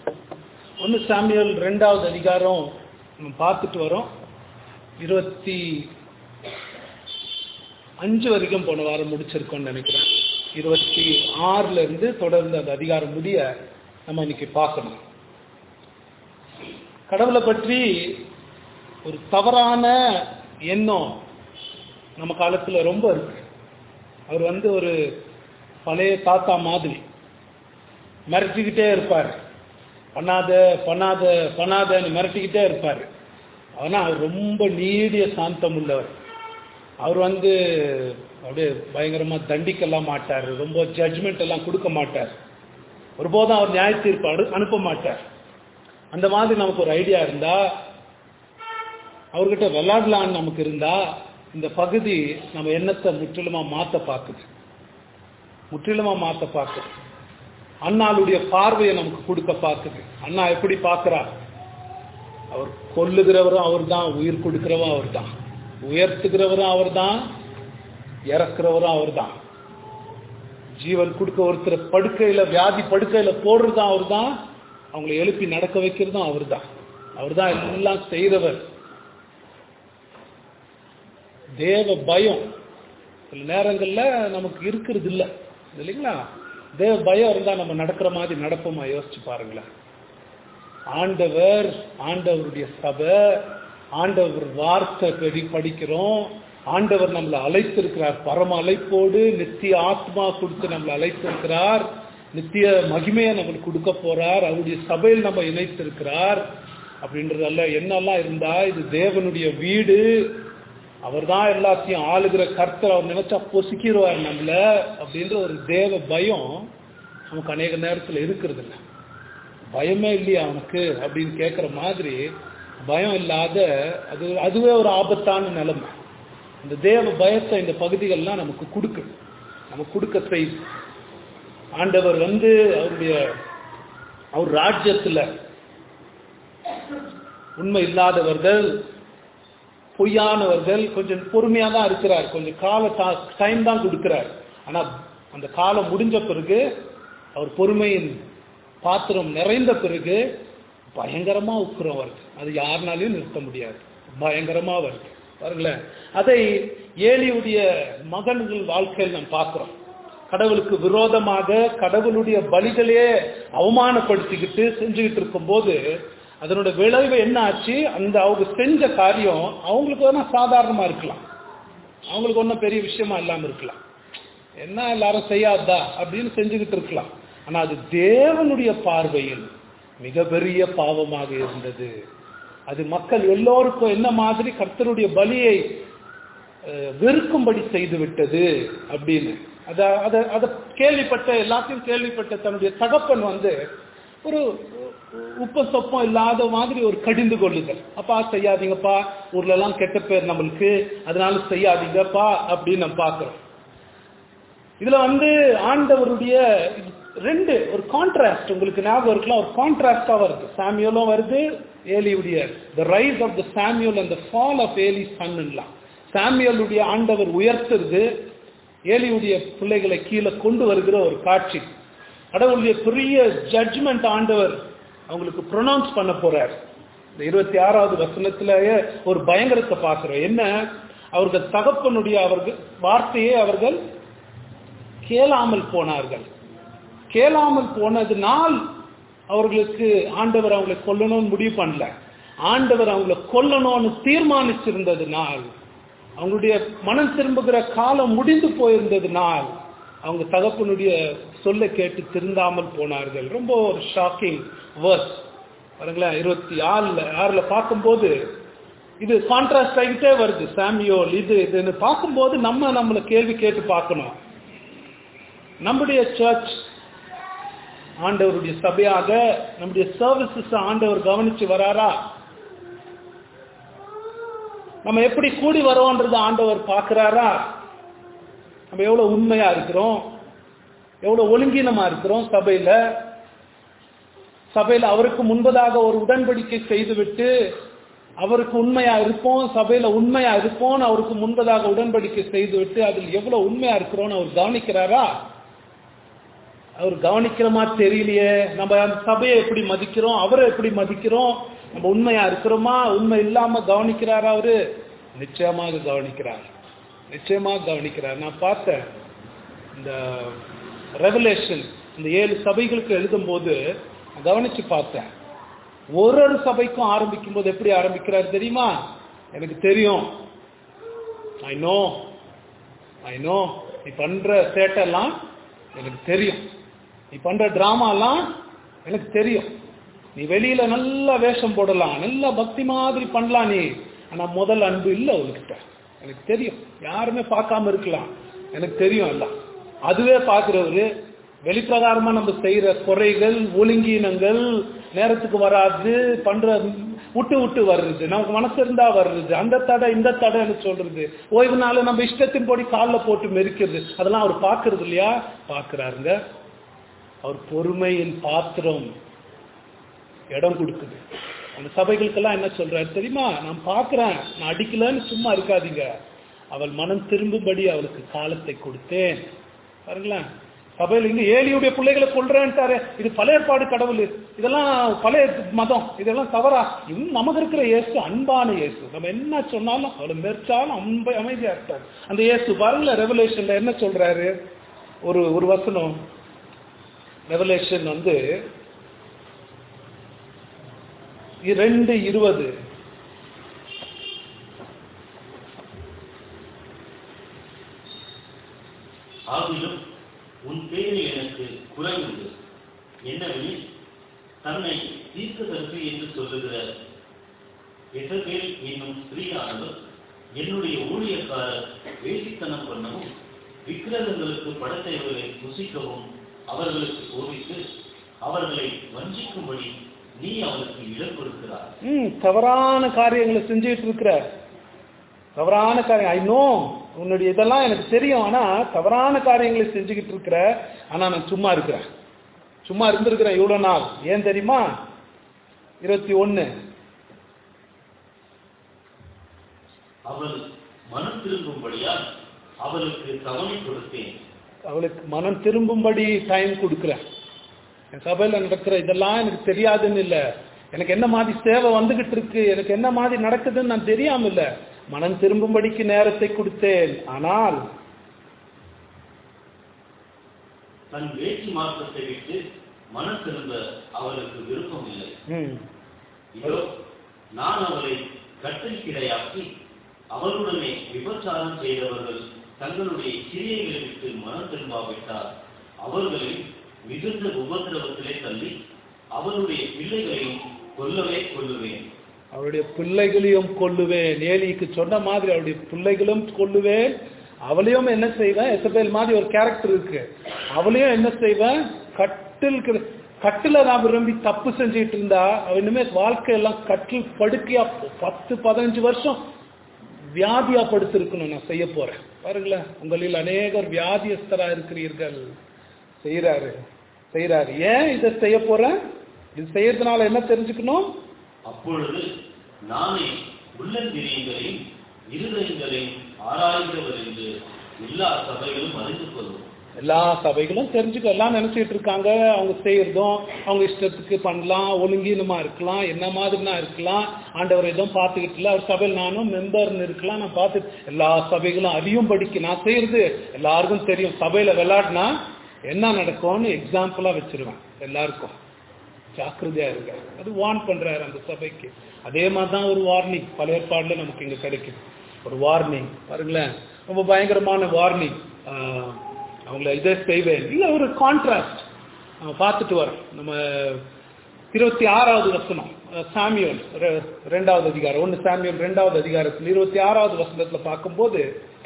ஒன்று சாமியல் ரெண்டாவது அதிகாரம் நம்ம பார்த்துட்டு வரோம் இருபத்தி அஞ்சு வரைக்கும் போன வாரம் முடிச்சிருக்கோம்னு நினைக்கிறேன் இருபத்தி ஆறுல இருந்து தொடர்ந்து அந்த அதிகாரம் முடிய நம்ம இன்னைக்கு பார்க்கணும் கடவுளை பற்றி ஒரு தவறான எண்ணம் நம்ம காலத்துல ரொம்ப இருக்கு அவர் வந்து ஒரு பழைய தாத்தா மாதிரி மிரட்டிக்கிட்டே இருப்பார் பண்ணாத பண்ணாத பண்ணாதன்னு மிரட்டிக்கிட்டே இருப்பார் ஆனா அவர் ரொம்ப நீடிய சாந்தம் உள்ளவர் அவர் வந்து அப்படியே பயங்கரமா தண்டிக்கலாம் மாட்டார் ரொம்ப ஜட்ஜ்மெண்ட் எல்லாம் கொடுக்க மாட்டார் ஒருபோதும் அவர் நியாய தீர்ப்பு அடு- அனுப்ப மாட்டார் அந்த மாதிரி நமக்கு ஒரு ஐடியா இருந்தா அவர்கிட்ட விளையாடலான்னு நமக்கு இருந்தா இந்த பகுதி நம்ம எண்ணத்தை முற்றிலுமா மாத்த பார்க்குது முற்றிலுமா மாத்த பார்க்குது அண்ணாளுடைய பார்வையை நமக்கு கொடுக்க பார்க்குது அண்ணா எப்படி பார்க்கிறார் அவர் கொல்லுகிறவரும் அவர்தான் உயிர் கொடுக்கிறவரும் அவர்தான் உயர்த்துகிறவரும் அவர்தான் இறக்குறவரும் அவர்தான் ஜீவன் கொடுக்க ஒருத்தர் படுக்கையில வியாதி படுக்கையில போடுறதும் அவர்தான் அவங்களை எழுப்பி நடக்க வைக்கிறதும் அவர்தான் அவர்தான் எல்லாம் செய்கிறவர் தேவ பயம் சில நேரங்கள்ல நமக்கு இருக்கிறது இல்ல இல்லைங்களா தேவ பயம் இருந்தா நம்ம நடக்கிற மாதிரி நடப்போமா யோசிச்சு பாருங்களேன் ஆண்டவர் ஆண்டவருடைய சபை ஆண்டவர் வார்த்தை படி படிக்கிறோம் ஆண்டவர் நம்மளை அழைத்திருக்கிறார் பரம அழைப்போடு நித்திய ஆத்மா கொடுத்து நம்மளை அழைத்திருக்கிறார் நித்திய மகிமையை நம்மளுக்கு கொடுக்க போறார் அவருடைய சபையில் நம்ம இணைத்திருக்கிறார் அப்படின்றதல்ல என்னெல்லாம் இருந்தா இது தேவனுடைய வீடு அவர்தான் எல்லாத்தையும் ஆளுகிற கர்த்தர் அவர் நினைச்சா பொசுக்கிடுவார் நம்மள அப்படின்ற ஒரு தேவ பயம் நமக்கு அநேக நேரத்துல இருக்கிறது இல்லை பயமே இல்லையா அவனுக்கு அப்படின்னு கேட்குற மாதிரி பயம் இல்லாத அது அதுவே ஒரு ஆபத்தான நிலைமை இந்த தேவ பயத்தை இந்த பகுதிகள்லாம் நமக்கு கொடுக்கு நமக்கு கொடுக்க செய்து ஆண்டவர் வந்து அவருடைய அவர் ராஜ்யத்துல உண்மை இல்லாதவர்கள் பொய்யானவர்கள் கொஞ்சம் பொறுமையா தான் இருக்கிறார் கொஞ்சம் கால டைம் தான் கொடுக்கிறார் ஆனா அந்த காலம் முடிஞ்ச பிறகு அவர் பொறுமையின் பாத்திரம் நிறைந்த பிறகு பயங்கரமா உக்குறம் வருது அது யாருனாலையும் நிறுத்த முடியாது பயங்கரமா வருது பாருங்களேன் அதை ஏலியுடைய மகன்கள் வாழ்க்கையில் நாம் பார்க்கிறோம் கடவுளுக்கு விரோதமாக கடவுளுடைய பலிகளையே அவமானப்படுத்திக்கிட்டு செஞ்சுக்கிட்டு இருக்கும்போது அதனோட விளைவு என்ன ஆச்சு அந்த அவங்க செஞ்ச காரியம் அவங்களுக்கு வேணா சாதாரணமா இருக்கலாம் அவங்களுக்கு ஒன்றும் பெரிய விஷயமா இல்லாம இருக்கலாம் என்ன எல்லாரும் செய்யாதா அப்படின்னு செஞ்சுக்கிட்டு இருக்கலாம் ஆனா அது தேவனுடைய பார்வையில் மிகப்பெரிய பாவமாக இருந்தது அது மக்கள் எல்லோருக்கும் என்ன மாதிரி கர்த்தருடைய பலியை அஹ், வெறுக்கும்படி செய்து விட்டது அப்படின்னு அத அத அத கேள்விப்பட்ட எல்லாத்தையும் கேள்விப்பட்ட தன்னுடைய தகப்பன் வந்து ஒரு உப்ப சொப்பம் இல்லாத மாதிரி ஒரு கடிந்து கொள்ளுதல் அப்பா செய்யாதீங்கப்பா ஊர்ல எல்லாம் கெட்ட பேர் நம்மளுக்கு அதனால செய்யாதீங்கப்பா அப்படின்னு நம்ம பார்க்கிறோம் இதுல வந்து ஆண்டவருடைய ரெண்டு ஒரு கான்ட்ராஸ்ட் உங்களுக்கு ஞாபகம் இருக்கலாம் ஒரு கான்ட்ராஸ்டா வருது சாமியலும் வருது ஏலியுடைய the rise of the Samuel and the fall of Eli சன்னுலாம் சாமியலுடைய ஆண்டவர் உயர்த்துறது ஏலியுடைய பிள்ளைகளை கீழே கொண்டு வருகிற ஒரு காட்சி கடவுளுடைய பெரிய ஜட்ஜ்மெண்ட் ஆண்டவர் அவங்களுக்கு ப்ரொனவுன்ஸ் பண்ண போறார் இந்த இருபத்தி ஆறாவது வசனத்திலேயே ஒரு பயங்கரத்தை பார்க்கிறோம் என்ன அவர்கள் தகப்பனுடைய அவர்கள் வார்த்தையை அவர்கள் கேளாமல் போனார்கள் கேளாமல் போனதுனால் அவர்களுக்கு ஆண்டவர் அவங்களை கொல்லணும்னு முடிவு பண்ணல ஆண்டவர் அவங்களை கொல்லணும்னு தீர்மானிச்சிருந்ததுனால் அவங்களுடைய மனம் திரும்புகிற காலம் முடிந்து போயிருந்ததுனால் அவங்க தகப்பனுடைய சொல்ல கேட்டு திருந்தாமல் போனார்கள் ரொம்ப ஒரு ஷாக்கிங் வேர்ஸ் பாருங்களேன் இருபத்தி ஆறுல ஆறுல பார்க்கும்போது இது கான்ட்ராஸ்ட் ஆகிட்டே வருது சாமியோல் இது இதுன்னு பார்க்கும்போது நம்ம நம்மளை கேள்வி கேட்டு பார்க்கணும் நம்முடைய சர்ச் ஆண்டவருடைய சபையாக நம்முடைய சர்வீசஸ் ஆண்டவர் கவனிச்சு வராரா நம்ம எப்படி கூடி வரோன்றது ஆண்டவர் பார்க்கிறாரா நம்ம எவ்வளவு உண்மையா இருக்கிறோம் எவ்வளவு ஒழுங்கீனமா இருக்கிறோம் சபையில சபையில அவருக்கு முன்பதாக ஒரு உடன்படிக்கை செய்துவிட்டு அவருக்கு உண்மையா இருப்போம் சபையில உண்மையா இருப்போம் அவருக்கு முன்பதாக உடன்படிக்கை செய்துவிட்டு அதில் எவ்வளவு உண்மையா இருக்கிறோம்னு அவர் கவனிக்கிறாரா அவர் கவனிக்கிற மாதிரி தெரியலையே நம்ம அந்த சபையை எப்படி மதிக்கிறோம் அவரை எப்படி மதிக்கிறோம் நம்ம உண்மையா இருக்கிறோமா உண்மை இல்லாம கவனிக்கிறாரா அவரு நிச்சயமாக கவனிக்கிறார் நிச்சயமாக கவனிக்கிறார் நான் பார்த்தேன் இந்த ரெவலேஷன் இந்த ஏழு சபைகளுக்கு எழுதும்போது நான் கவனிச்சு பார்த்தேன் ஒரு ஒரு சபைக்கும் ஆரம்பிக்கும் போது எப்படி ஆரம்பிக்கிறார் தெரியுமா எனக்கு தெரியும் ஐ நோ ஐ நோ நீ பண்ற சேட்டெல்லாம் எனக்கு தெரியும் நீ பண்ற டிராமாலாம் எனக்கு தெரியும் நீ வெளியில நல்ல வேஷம் போடலாம் நல்ல பக்தி மாதிரி பண்ணலாம் நீ ஆனா முதல் அன்பு இல்லை உனக்கிட்ட எனக்கு தெரியும் யாருமே பார்க்காம இருக்கலாம் எனக்கு தெரியும் எல்லாம் அதுவே பார்க்கிறவரு வெளிப்பிரகாரமா நம்ம செய்யற குறைகள் ஒழுங்கீனங்கள் நேரத்துக்கு வராது பண்ற விட்டு விட்டு வர்றது நமக்கு மனசு இருந்தா வர்றது அந்த தடை இந்த தடைன்னு சொல்றது ஓய்வு நாள் நம்ம இஷ்டத்தின் போடி காலில் போட்டு மெரிக்கிறது அதெல்லாம் அவர் பார்க்கறது இல்லையா பார்க்கிறாருங்க அவர் பொறுமையின் பாத்திரம் இடம் கொடுக்குது அந்த சபைகளுக்கெல்லாம் என்ன சொல்றாரு தெரியுமா நான் பார்க்கிறேன் நான் அடிக்கலன்னு சும்மா இருக்காதீங்க அவள் மனம் திரும்பும்படி அவளுக்கு காலத்தை கொடுத்தேன் பாருங்களேன் சபையில் இங்க ஏலியுடைய பிள்ளைகளை கொள்றேன்ட்டாரு இது பழைய ஏற்பாடு கடவுள் இதெல்லாம் பழைய மதம் இதெல்லாம் தவறா இன்னும் நமக்கு இருக்கிற இயேசு அன்பான இயேசு நம்ம என்ன சொன்னாலும் அவளை மெர்ச்சாலும் அன்பை அமைதியா இருக்காரு அந்த இயேசு பாருங்களேன் ரெவலேஷன்ல என்ன சொல்றாரு ஒரு ஒரு வசனம் ரெவலேஷன் வந்து ரெண்டு இருபது ஆகிலும் உன் பேரில் எனக்கு குறை உண்டு என்னவெனில் தன்னை தீர்க்கதரிசி என்று சொல்லுகிற எசபேல் என்னும் ஸ்திரீயானவர் என்னுடைய ஊழியக்காரர் வேசித்தனம் பண்ணவும் விக்கிரகங்களுக்கு படத்தைகளை புசிக்கவும் அவர்களுக்கு கோபித்து அவர்களை வஞ்சிக்கும்படி நீ அவருக்கு இடம் கொடுக்கிறார் ம் தவறான காரியங்களை செஞ்சுட்டு இருக்கிற தவறான காரியம் ஐ நோ உன்னுடைய இதெல்லாம் எனக்கு தெரியும் ஆனா தவறான காரியங்களை செஞ்சுக்கிட்டு இருக்கிற ஆனா நான் சும்மா இருக்கிறேன் சும்மா இருந்திருக்கிறேன் இவ்வளவு நாள் ஏன் தெரியுமா இருபத்தி ஒன்னு அவள் மனம் திரும்பும்படியால் அவளுக்கு கவனை கொடுத்தேன் அவளுக்கு மனம் திரும்பும்படி டைம் கொடுக்குறேன் என் சபையில நடக்கிற இதெல்லாம் எனக்கு தெரியாதுன்னு இல்ல எனக்கு என்ன மாதிரி சேவை வந்துகிட்டு இருக்கு எனக்கு என்ன மாதிரி நடக்குதுன்னு நான் தெரியாம இல்ல மனம் திரும்பும்படிக்கு நேரத்தை கொடுத்தேன் ஆனால் தன் வேட்சி மார்க்கத்தை விட்டு மனம் திரும்ப அவளுக்கு விருப்பம் இல்லை ம், இதோ நான் அவளை கட்டில் கிடையாக்கி அவளுடனே விபச்சாரம் செய்தவர்கள் தங்களுடைய கிரியைகளை விட்டு மனம் திரும்பாவிட்டால் அவர்களை மிகுந்த உபத்திரவத்திலே தள்ளி அவளுடைய பிள்ளைகளையும் கொல்லவே கொல்லுவேன் அவருடைய பிள்ளைகளையும் கொல்லுவேன் ஏலிக்கு சொன்ன மாதிரி அவருடைய பிள்ளைகளும் கொல்லுவேன் அவளையும் என்ன செய்வேன் எசபேல் மாதிரி ஒரு கேரக்டர் இருக்கு அவளையும் என்ன செய்வேன் கட்டில் கிட- கட்டில நான் விரும்பி தப்பு செஞ்சுட்டு இருந்தா அவ இனிமே வாழ்க்கையெல்லாம் கட்டில் படுக்கையா பத்து பதினஞ்சு வருஷம் வியாதியா படுத்திருக்கணும் நான் செய்ய போறேன் பாருங்களேன் உங்களில் அநேகர் வியாதியஸ்தரா இருக்கிறீர்கள் செய்யறாரு செய்யறாரு ஏன் இதை செய்ய போறேன் இது செய்யறதுனால என்ன தெரிஞ்சுக்கணும் அப்பொழுது நானே உள்ளந்திரியங்களையும் இருதயங்களையும் ஆராய்ந்தவர் என்று எல்லா சபைகளும் அறிந்து கொள்வோம் எல்லா சபைகளும் தெரிஞ்சுக்க எல்லாம் நினைச்சிட்டு இருக்காங்க அவங்க செய்யறதும் அவங்க இஷ்டத்துக்கு பண்ணலாம் ஒழுங்கீனமா இருக்கலாம் என்ன மாதிரினா இருக்கலாம் ஆண்டவர் எதுவும் பார்த்துக்கிட்டு இல்லை அவர் சபையில் நானும் மெம்பர்னு இருக்கலாம் நான் பார்த்து எல்லா சபைகளும் அறியும்படிக்கு நான் செய்யறது எல்லாருக்கும் தெரியும் சபையில விளையாடினா என்ன நடக்கும்னு எக்ஸாம்பிளா வச்சிருவேன் எல்லாருக்கும் ஜாக்கிரதையா இருங்க அது வார்ன் பண்றாரு அந்த சபைக்கு அதே மாதிரி தான் ஒரு வார்னிங் பல ஏற்பாடுல நமக்கு இங்க கிடைக்குது ஒரு வார்னிங் பாருங்களேன் ரொம்ப பயங்கரமான வார்னிங் அவங்கள இதை செய்வேன் இல்ல ஒரு கான்ட்ராஸ்ட் நம்ம பார்த்துட்டு வரோம் நம்ம இருபத்தி ஆறாவது வசனம் அஹ், சாமியல் ரெ- ரெண்டாவது அதிகாரம் ஒன்னு சாமியல் ரெண்டாவது அதிகாரத்தில் இருபத்தி ஆறாவது வசனத்துல பார்க்கும்போது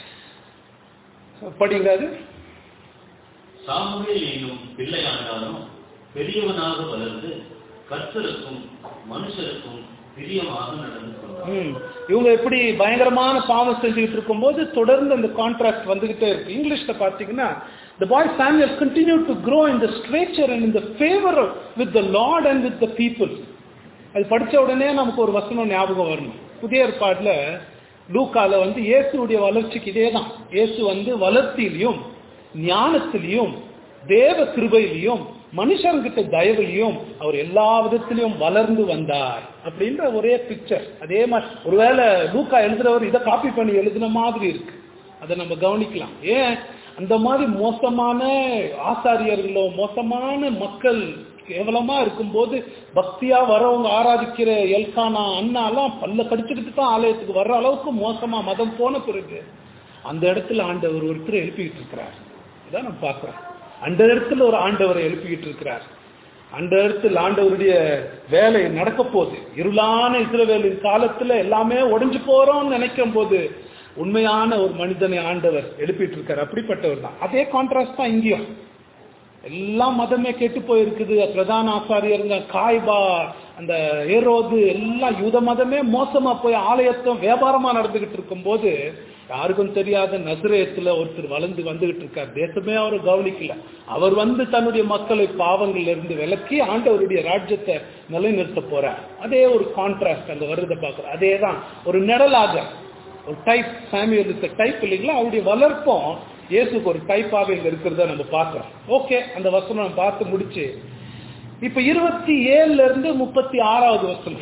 படிங்க அது சாமுவேல் என்னும் பிள்ளையாண்டாலும் பெரியவனாக வளர்ந்து கர்த்தருக்கும் மனுஷருக்கும் பிரியமாக நடந்து கொண்டார் ம். இவங்க எப்படி பயங்கரமான பாவம் செஞ்சுக்கிட்டு இருக்கும்போது தொடர்ந்து அந்த கான்ட்ராக்ட் வந்துகிட்டே இருக்கு இங்கிலீஷ்ல பாத்தீங்கன்னா the boy Samuel continued to grow in the stature and in the favor of, with the Lord and with the people அது படிச்ச உடனே நமக்கு ஒரு வசனம் ஞாபகம் வரணும் புதிய ஏற்பாடுல லூக்கால வந்து இயேசுடைய வளர்ச்சிக்கு இதே தான் இயேசு வந்து வளர்ச்சியிலையும் ஞானத்திலையும் தேவ கிருபையிலையும் மனுஷர்கிட்ட தயவுலையும் அவர் எல்லா விதத்திலையும் வளர்ந்து வந்தார் அப்படின்ற ஒரே பிக்சர் அதே மாதிரி ஒருவேளை லூக்கா எழுதுறவர் இதை காப்பி பண்ணி எழுதின மாதிரி இருக்கு அதை நம்ம கவனிக்கலாம் ஏன் அந்த மாதிரி மோசமான ஆசாரியர்களோ மோசமான மக்கள் கேவலமா இருக்கும்போது பக்தியா வரவங்க ஆராதிக்கிற எல்கானா அண்ணா எல்லாம் பல்ல கடிச்சுக்கிட்டு தான் ஆலயத்துக்கு வர்ற அளவுக்கு மோசமா மதம் போன பிறகு அந்த இடத்துல ஆண்டவர் ஒருத்தர் எழுப்பிக்கிட்டு இருக்கிறார் இதான் நம்ம பார்க்கிறோம் அந்த இடத்துல ஒரு ஆண்டவரை எழுப்பிக்கிட்டு இருக்கிறார் அந்த இடத்துல ஆண்டவருடைய வேலை நடக்க போகுது இருளான இஸ்ரவேலின் காலத்துல எல்லாமே உடைஞ்சு போறோம்னு நினைக்கும் போது உண்மையான ஒரு மனிதனை ஆண்டவர் எழுப்பிட்டு இருக்காரு அப்படிப்பட்டவர் தான் அதே கான்ட்ராஸ்ட் தான் இங்கேயும் எல்லா மதமே கெட்டு போயிருக்குது பிரதான ஆசாரியருங்க காய்பா அந்த ஏரோது எல்லாம் யூத மதமே மோசமா போய் ஆலயத்தும் வியாபாரமா நடந்துகிட்டு இருக்கும்போது யாருக்கும் தெரியாத நசுரேத்துல ஒருத்தர் வளர்ந்து வந்துகிட்டு இருக்கார் தேசமே அவர் கவனிக்கல அவர் வந்து தன்னுடைய மக்களை பாவங்கள்ல இருந்து விலக்கி ஆண்டவருடைய ராஜ்யத்தை நிலைநிறுத்த போறார் அதே ஒரு கான்ட்ராஸ்ட் அங்க வருதை பார்க்கிறோம் அதே தான் ஒரு நிழலாக ஒரு டைப் சாமியல் டைப் இல்லைங்களா அவருடைய வளர்ப்பும் இயேசுக்கு ஒரு டைப்பாக இங்க இருக்கிறத நம்ம பார்க்கிறோம் ஓகே அந்த வசனம் நம்ம பார்த்து முடிச்சு இப்ப இருபத்தி ஏழுல இருந்து முப்பத்தி ஆறாவது வசனம்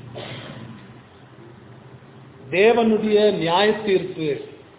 தேவனுடைய நியாய தீர்ப்பு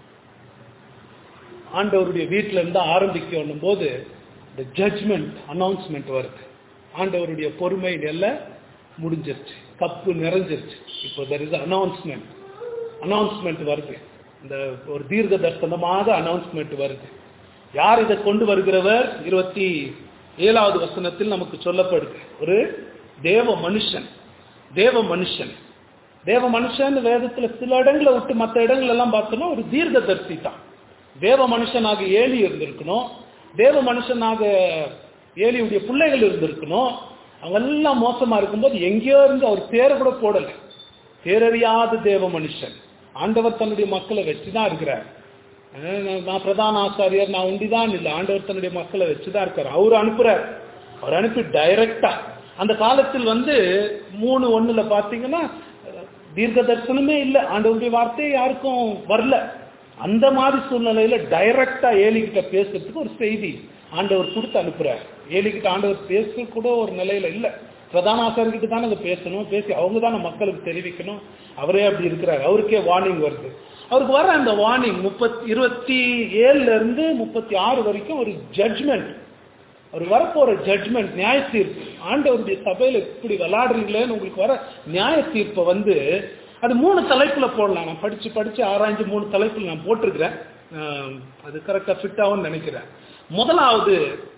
ஆண்டவருடைய வீட்டில இருந்து ஆரம்பிக்கணும் போது இந்த ஜட்ஜ்மெண்ட் அனௌன்ஸ்மெண்ட் வருது ஆண்டவருடைய பொறுமை எல்லாம் முடிஞ்சிருச்சு கப்பு நிறைஞ்சிருச்சு இப்போ தெர் இஸ் அனௌன்ஸ்மெண்ட் அனௌன்ஸ்மெண்ட் வருது இந்த ஒரு தீர்க்க தர்சனமாக அனௌன்ஸ்மெண்ட் வருது யார் இதை கொண்டு வருகிறவர் இருபத்தி ஏழாவது வசனத்தில் நமக்கு சொல்லப்படுது ஒரு தேவ மனுஷன் தேவ மனுஷன் தேவ மனுஷன் வேதத்துல சில இடங்களை விட்டு மற்ற இடங்கள் எல்லாம் பார்த்தோம்னா ஒரு தீர்க்க தரிசி தான் தேவ மனுஷனாக ஏலி இருந்திருக்கணும் தேவ மனுஷனாக ஏலியுடைய பிள்ளைகள் இருந்திருக்கணும் அவங்க எல்லாம் மோசமா இருக்கும்போது எங்கேயோ இருந்து அவர் பேரை கூட போடல பேரறியாத தேவ மனுஷன் ஆண்டவர் தன்னுடைய மக்களை வச்சுதான் இருக்கிறார் அஹ் நான் பிரதான ஆசாரியர் நான் உண்டிதான் இல்லை ஆண்டவர் தன்னுடைய மக்களை வச்சுதான் இருக்கார் அவர் அனுப்புறார் அவர் அனுப்பி டைரக்டா அந்த காலத்தில் வந்து மூணு ஒண்ணுல பாத்தீங்கன்னா தீர்க்க தரிசனமே இல்லை ஆண்டவருடைய வார்த்தையே யாருக்கும் வரல அந்த மாதிரி சூழ்நிலையில டைரக்டா ஏலிகிட்ட பேசுறதுக்கு ஒரு செய்தி ஆண்டவர் கொடுத்து அனுப்புறார் ஏலிகிட்ட ஆண்டவர் பேச கூட ஒரு நிலையில இல்ல பிரதான ஆசாரிக்கிட்ட தானே அதை பேசணும் பேசி அவங்க தானே மக்களுக்கு தெரிவிக்கணும் அவரே அப்படி இருக்கிறார் அவருக்கே வார்னிங் வருது அவருக்கு வர அந்த வார்னிங் முப்பத்தி இருபத்தி ஏழுல இருந்து முப்பத்தி ஆறு வரைக்கும் ஒரு ஜட்ஜ்மெண்ட் அவர் வரப்போற ஜட்ஜ்மெண்ட் நியாய தீர்ப்பு ஆண்டவருடைய சபையில இப்படி விளாடுறீங்களேன்னு உங்களுக்கு வர நியாய தீர்ப்பை வந்து அது மூணு தலைப்புல போடலாம் நான் படிச்சு படிச்சு ஆராய்ஞ்சு மூணு தலைப்புல நான் போட்டிருக்கிறேன் ஆஹ் அது கரெக்டா ஃபிட் ஆகும்னு நினைக்கிறேன் முதலாவது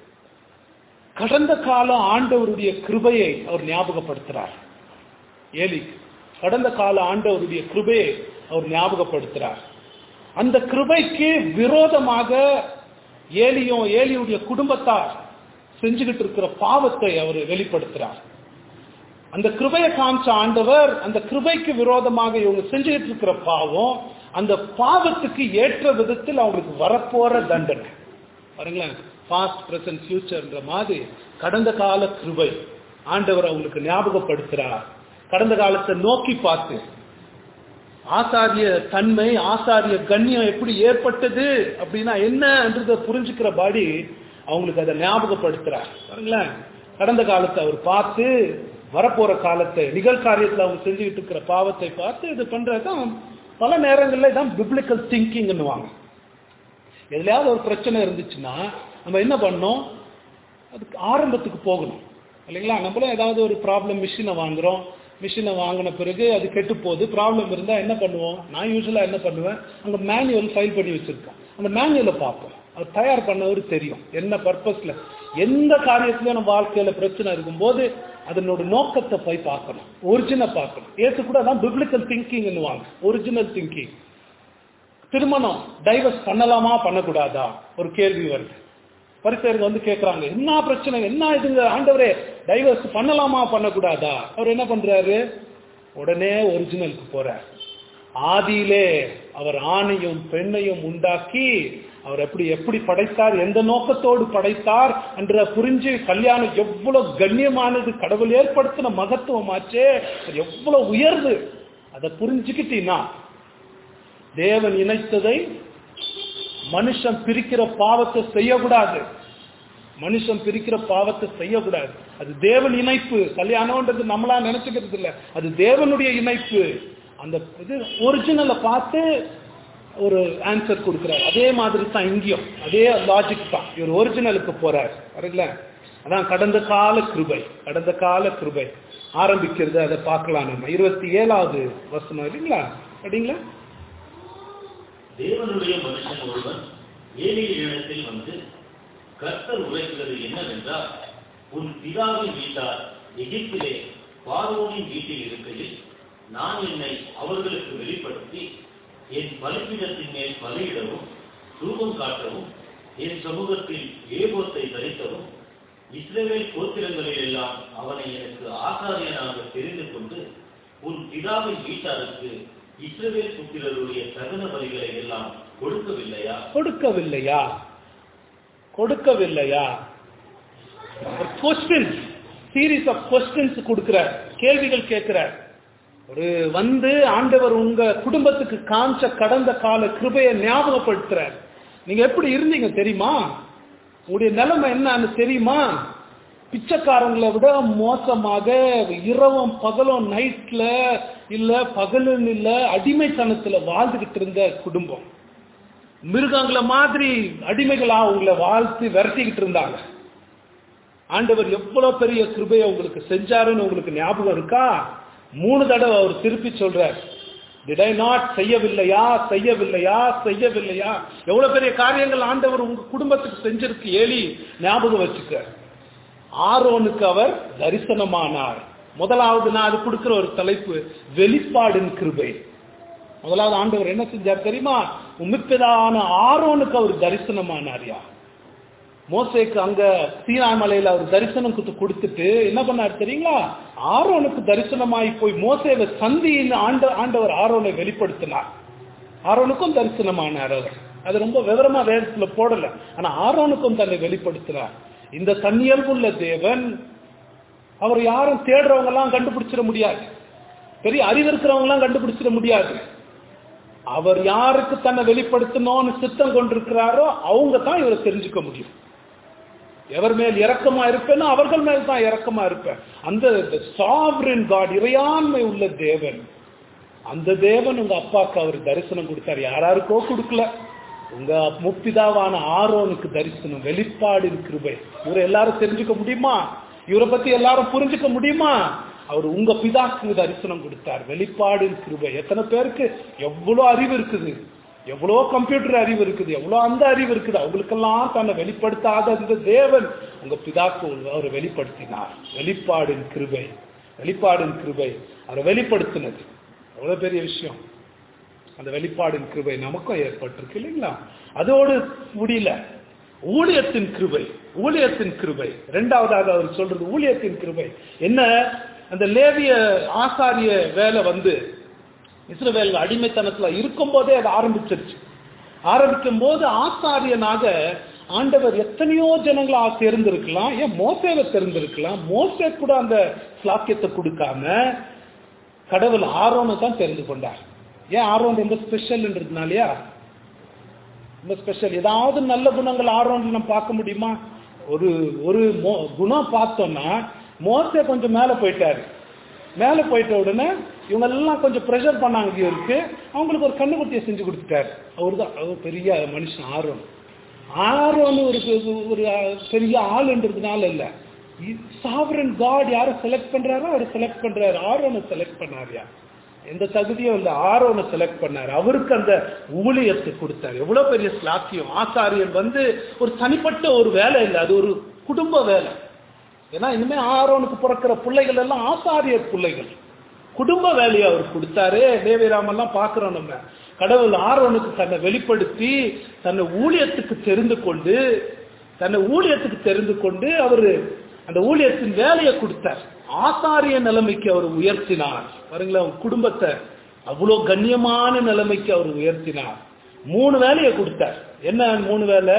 கடந்த காலம் ஆண்டவருடைய கிருபையை அவர் ஞாபகப்படுத்துறார் ஏலி கடந்த கால ஆண்டவருடைய கிருபையை அவர் ஞாபகப்படுத்துறார் அந்த கிருபைக்கு விரோதமாக ஏலியும் ஏலியுடைய குடும்பத்தார் செஞ்சுக்கிட்டு இருக்கிற பாவத்தை அவர் வெளிப்படுத்துறார் அந்த கிருபையை காமிச்ச ஆண்டவர் அந்த கிருபைக்கு விரோதமாக இவங்க செஞ்சுக்கிட்டு இருக்கிற பாவம் அந்த பாவத்துக்கு ஏற்ற விதத்தில் அவங்களுக்கு வரப்போற தண்டனை பாருங்களேன் பாஸ்ட் பிரசன்ட் ஃபியூச்சர்ன்ற மாதிரி கடந்த கால கிருபை ஆண்டவர் அவங்களுக்கு ஞாபகப்படுத்துறார் கடந்த காலத்தை நோக்கி பார்த்து ஆசாரிய தன்மை ஆசாரிய கண்ணியம் எப்படி ஏற்பட்டது அப்படின்னா என்னன்றத புரிஞ்சுக்கிற பாடி அவங்களுக்கு அதை ஞாபகப்படுத்துறார் பாருங்களேன் கடந்த காலத்தை அவர் பார்த்து வரப்போற காலத்தை நிகழ்காரியத்தில் அவங்க செஞ்சுக்கிட்டு இருக்கிற பாவத்தை பார்த்து இது பண்றதுதான் பல நேரங்களில் தான் பிப்ளிக்கல் திங்கிங்னுவாங்க எதுலையாவது ஒரு பிரச்சனை இருந்துச்சுன்னா நம்ம என்ன பண்ணோம் அதுக்கு ஆரம்பத்துக்கு போகணும் இல்லைங்களா நம்மளும் ஏதாவது ஒரு ப்ராப்ளம் மிஷினை வாங்குறோம் மிஷினை வாங்கின பிறகு அது கெட்டு போகுது ப்ராப்ளம் இருந்தால் என்ன பண்ணுவோம் நான் யூஸ்வலாக என்ன பண்ணுவேன் அங்கே மேனுவல் ஃபைல் பண்ணி வச்சுருக்கோம் அந்த மேனுவலை பார்ப்போம் அது தயார் பண்ணவர் தெரியும் என்ன பர்பஸில் எந்த காரியத்துலையும் நம்ம வாழ்க்கையில் பிரச்சனை இருக்கும்போது அதனோட நோக்கத்தை போய் பார்க்கணும் ஒரிஜினல் பார்க்கணும் ஏற்று கூட அதான் பிப்ளிக்கல் திங்கிங்னுவாங்க ஒரிஜினல் திங்கிங் திருமணம் டைவர்ஸ் பண்ணலாமா பண்ணக்கூடாதா ஒரு கேள்வி வருது பரிசேருங்க வந்து கேட்கறாங்க என்ன பிரச்சனை என்ன இதுங்க ஆண்டவரே டைவர்ஸ் பண்ணலாமா பண்ணக்கூடாதா அவர் என்ன பண்றாரு உடனே ஒரிஜினலுக்கு போறார் ஆதியிலே அவர் ஆணையும் பெண்ணையும் உண்டாக்கி அவர் எப்படி எப்படி படைத்தார் எந்த நோக்கத்தோடு படைத்தார் என்ற புரிஞ்சு கல்யாணம் எவ்வளவு கண்ணியமானது கடவுள் ஏற்படுத்தின மகத்துவமாச்சே அது எவ்வளவு உயர்வு அதை புரிஞ்சுக்கிட்டீங்கன்னா தேவன் இணைத்ததை மனுஷன் பிரிக்கிற பாவத்தை செய்யக்கூடாது மனுஷன் பிரிக்கிற பாவத்தை செய்யக்கூடாது அது தேவன் இணைப்பு கல்யாணம்ன்றது நம்மளா நினைச்சுக்கிறது இல்ல அது தேவனுடைய இணைப்பு அந்த இது ஒரிஜினலை பார்த்து ஒரு ஆன்சர் கொடுக்குறாரு அதே மாதிரி தான் இங்கேயும் அதே லாஜிக் தான் இவர் ஒரிஜினலுக்கு போறார் சரிங்களா அதான் கடந்த கால கிருபை கடந்த கால கிருபை ஆரம்பிக்கிறது அதை பார்க்கலாம் நம்ம இருபத்தி ஏழாவது வசனம் இல்லைங்களா அப்படிங்களா தேவனுடைய மனுஷன் ஒருவன் ஏலியின் இடத்தில் வந்து கர்த்தர் உரைக்கிறது என்னவென்றால் உன் பிதாவின் வீட்டார் எகிப்திலே பார்வோனின் வீட்டில் இருக்கையில் நான் என்னை அவர்களுக்கு வெளிப்படுத்தி என் பலிபீடத்தின் மேல் பலியிடவும் தூபம் காட்டவும் என் சமூகத்தில் ஏபோத்தை தரிக்கவும் இஸ்ரவேல் கோத்திரங்களில் எல்லாம் அவனை எனக்கு ஆசாரியனாக தெரிந்து கொண்டு உன் பிதாவின் வீட்டாருக்கு இஸ்ரவேல் புத்திரருடைய சகன பலிகளை எல்லாம் கொடுக்கவில்லையா கொடுக்கவில்லையா கொடுக்கவில்லையா ஒரு கொஸ்டின் சீரீஸ் ஆஃப் கொஸ்டின்ஸ் கொடுக்கிறார் கேள்விகள் கேட்கிறார் ஒரு வந்து ஆண்டவர் உங்க குடும்பத்துக்கு காமிச்ச கடந்த கால கிருபையை ஞாபகப்படுத்துறார் நீங்க எப்படி இருந்தீங்க தெரியுமா உங்களுடைய நிலைமை என்னன்னு தெரியுமா பிச்சைக்காரங்களை விட மோசமாக இரவும் பகலும் நைட்ல இல்ல பகலுன்னு இல்ல அடிமைத்தனத்துல வாழ்ந்துகிட்டு இருந்த குடும்பம் மிருகங்களை மாதிரி அடிமைகளா உங்களை வாழ்த்து விரட்டிக்கிட்டு இருந்தாங்க ஆண்டவர் எவ்வளவு பெரிய கிருபையை உங்களுக்கு செஞ்சாருன்னு உங்களுக்கு ஞாபகம் இருக்கா மூணு தடவை அவர் திருப்பி சொல்றார் டிட் ஐ நாட் செய்யவில்லையா செய்யவில்லையா செய்யவில்லையா எவ்வளவு பெரிய காரியங்கள் ஆண்டவர் உங்க குடும்பத்துக்கு செஞ்சிருக்கு ஏலி ஞாபகம் வச்சுக்க ஆரோனுக்கு அவர் தரிசனமானார் முதலாவது நான் அது கொடுக்கிற ஒரு தலைப்பு வெளிப்பாடின் கிருபை முதலாவது ஆண்டவர் என்ன செஞ்சார் தெரியுமா உமிப்பிதான ஆரோனுக்கு அவர் தரிசனமானார்யா மோசேக்கு அங்க சீனா மலையில அவர் தரிசனம் கொடுத்து கொடுத்துட்டு என்ன பண்ணார் தெரியுங்களா ஆரோனுக்கு தரிசனமாய் போய் மோசேவை சந்தின்னு ஆண்ட ஆண்டவர் ஆரோனை வெளிப்படுத்தினார் ஆரோனுக்கும் தரிசனமானார் அவர் அது ரொம்ப விவரமா வேதத்துல போடல ஆனா ஆரோனுக்கும் தன்னை வெளிப்படுத்தினார் இந்த தன்னியல்புள்ள தேவன் அவர் யாரும் தேடுறவங்க எல்லாம் கண்டுபிடிச்சிட முடியாது பெரிய அறிவு இருக்கிறவங்க எல்லாம் கண்டுபிடிச்சிட முடியாது அவர் யாருக்கு தன்னை வெளிப்படுத்தணும்னு சித்தம் கொண்டிருக்கிறாரோ அவங்க தான் இவரை தெரிஞ்சுக்க முடியும் எவர் மேல் இரக்கமா இருப்பேனோ அவர்கள் மேல் தான் இரக்கமா இருப்பேன் அந்த சாவரின் காட் இறையாண்மை உள்ள தேவன் அந்த தேவன் உங்க அப்பாவுக்கு அவர் தரிசனம் கொடுத்தாரு யாராருக்கோ கொடுக்கல உங்க முப்பிதாவான ஆரோனுக்கு தரிசனம் வெளிப்பாடின் கிருபை இவரை எல்லாரும் தெரிஞ்சுக்க முடியுமா இவரை பத்தி எல்லாரும் புரிஞ்சுக்க முடியுமா அவர் உங்க பிதாக்கு தரிசனம் கொடுத்தார் வெளிப்பாடின் கிருபை எத்தனை பேருக்கு எவ்வளவு அறிவு இருக்குது எவ்வளோ கம்ப்யூட்டர் அறிவு இருக்குது எவ்வளோ அந்த அறிவு இருக்குது அவங்களுக்கெல்லாம் தன்னை வெளிப்படுத்தாத இந்த தேவன் உங்க பிதாக்கு அவர் வெளிப்படுத்தினார் வெளிப்பாடின் கிருபை வெளிப்பாடின் கிருபை அவரை வெளிப்படுத்தினது அவ்வளவு பெரிய விஷயம் அந்த வெளிப்பாடின் கிருபை நமக்கும் ஏற்பட்டிருக்கு இல்லைங்களா அதோடு முடியல ஊழியத்தின் கிருபை ஊழியத்தின் கிருபை ரெண்டாவதாக அவர் சொல்றது ஊழியத்தின் கிருபை என்ன அந்த லேவிய ஆசாரிய வேலை வந்து இஸ்ரவேல் அடிமைத்தனத்துல இருக்கும் போதே அது ஆரம்பிச்சிருச்சு ஆரம்பிக்கும் போது ஆசாரியனாக ஆண்டவர் எத்தனையோ ஜனங்களா தேர்ந்திருக்கலாம் ஏன் மோசேவை தேர்ந்திருக்கலாம் மோசே கூட அந்த சாக்கியத்தை கொடுக்காம கடவுள் ஆரோனை தான் தெரிந்து கொண்டார் ஏன் ஆரோன் ரொம்ப ஸ்பெஷல்ன்றதுனாலயா ரொம்ப ஸ்பெஷல் ஏதாவது நல்ல குணங்கள் ஆரோன் நம்ம பார்க்க முடியுமா ஒரு ஒரு மோ- குணம் பார்த்தோம்னா மோசே கொஞ்சம் மேல போயிட்டாரு மேல போயிட்ட உடனே இவங்க எல்லாம் கொஞ்சம் ப்ரெஷர் பண்ணாங்க இவருக்கு அவங்களுக்கு ஒரு கண்ணுக்குட்டியை செஞ்சு கொடுத்துட்டாரு அவர் தான் அவர் பெரிய மனுஷன் ஆரோன் ஆரோன் ஒரு ஒரு பெரிய ஆளுன்றதுனால இல்ல சாவரன் காட் யாரை செலக்ட் பண்றாரோ அவர் செலக்ட் பண்றாரு ஆரோனை செலக்ட் பண்ணாரியா எந்த தகுதியும் இல்ல ஆரோனை செலக்ட் பண்ணாரு அவருக்கு அந்த ஊழியத்தை கொடுத்தாரு எவ்வளவு பெரிய ஸ்லாக்கியம் ஆசாரியன் வந்து ஒரு தனிப்பட்ட ஒரு வேலை இல்லை அது ஒரு குடும்ப வேலை ஏன்னா இனிமே ஆரோனுக்கு பிறக்கிற பிள்ளைகள் எல்லாம் ஆசாரியர் பிள்ளைகள் குடும்ப வேலையை அவர் கொடுத்தாரு தேவிராமெல்லாம் பார்க்கிறோம் நம்ம கடவுள் ஆரோனுக்கு தன்னை வெளிப்படுத்தி தன்னை ஊழியத்துக்கு தெரிந்து கொண்டு தன்னை ஊழியத்துக்கு தெரிந்து கொண்டு அவரு அந்த ஊழியத்தின் வேலையை கொடுத்தார் ஆசாரிய நிலைமைக்கு அவர் உயர்த்தினார் பாருங்களேன் அவங்க குடும்பத்தை அவ்வளோ கண்ணியமான நிலைமைக்கு அவர் உயர்த்தினார் மூணு வேலையை கொடுத்தார் என்ன மூணு வேலை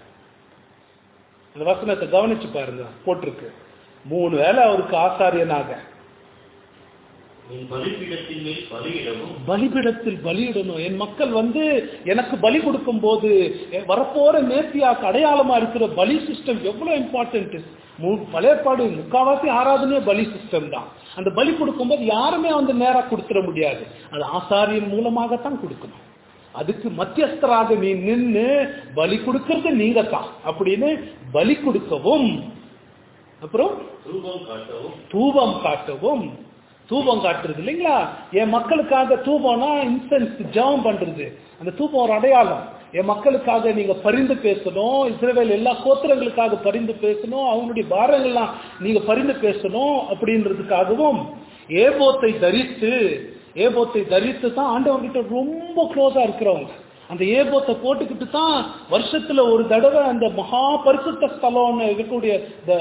அந்த வசனத்தை கவனிச்சு பாருங்க போட்டிருக்கு மூணு வேளை அவருக்கு ஆசாரியனாக என் பலிபீடத்தின் மேல் பலியிடவும் பலிபிடத்தில் பலியிடணும் என் மக்கள் வந்து எனக்கு பலி கொடுக்கும் போது எ- வரப்போற நேர்த்தியாக்கு அடையாளமா இருக்கிற பலி சிஸ்டம் எவ்வளவு இம்பார்ட்டன்ட் பழையப்பாடு முக்காவாசி ஆராதனையே பலி சிஸ்டம் தான் அந்த பலி கொடுக்கும்போது யாருமே வந்து நேரா கொடுத்துட முடியாது அது ஆசாரியன் மூலமாகத்தான் கொடுக்கணும் அதுக்கு மத்தியஸ்தராக நீ நின்னு பலி கொடுக்கறது நீங்க தான் அப்படின்னு பலி கொடுக்கவும் அப்புறம் ரூபம் காட்டவும் தூபம் காட்டவும் தூபம் காட்டுறது இல்லைங்களா என் மக்களுக்காக தூபம்னா இன்சென்ஸ் ஜெபம் பண்றது அந்த தூபம் ஒரு அடையாளம் என் மக்களுக்காக நீங்க பரிந்து பேசணும் இஸ்ரவேல் எல்லா கோத்திரங்களுக்காக பரிந்து பேசணும் அவங்களுடைய பாரங்கள்லாம் நீங்க பரிந்து பேசணும் அப்படின்றதுக்காகவும் ஏபோத்தை தரித்து ஏபோத்தை தரித்து தான் ஆண்டவர்கிட்ட ரொம்ப க்ளோஸா இருக்கிறவங்க அந்த ஏபோத்தை போட்டுக்கிட்டு தான் வருஷத்துல ஒரு தடவை அந்த மகா பரிசுத்த ஸ்தலம்னு இருக்கக்கூடிய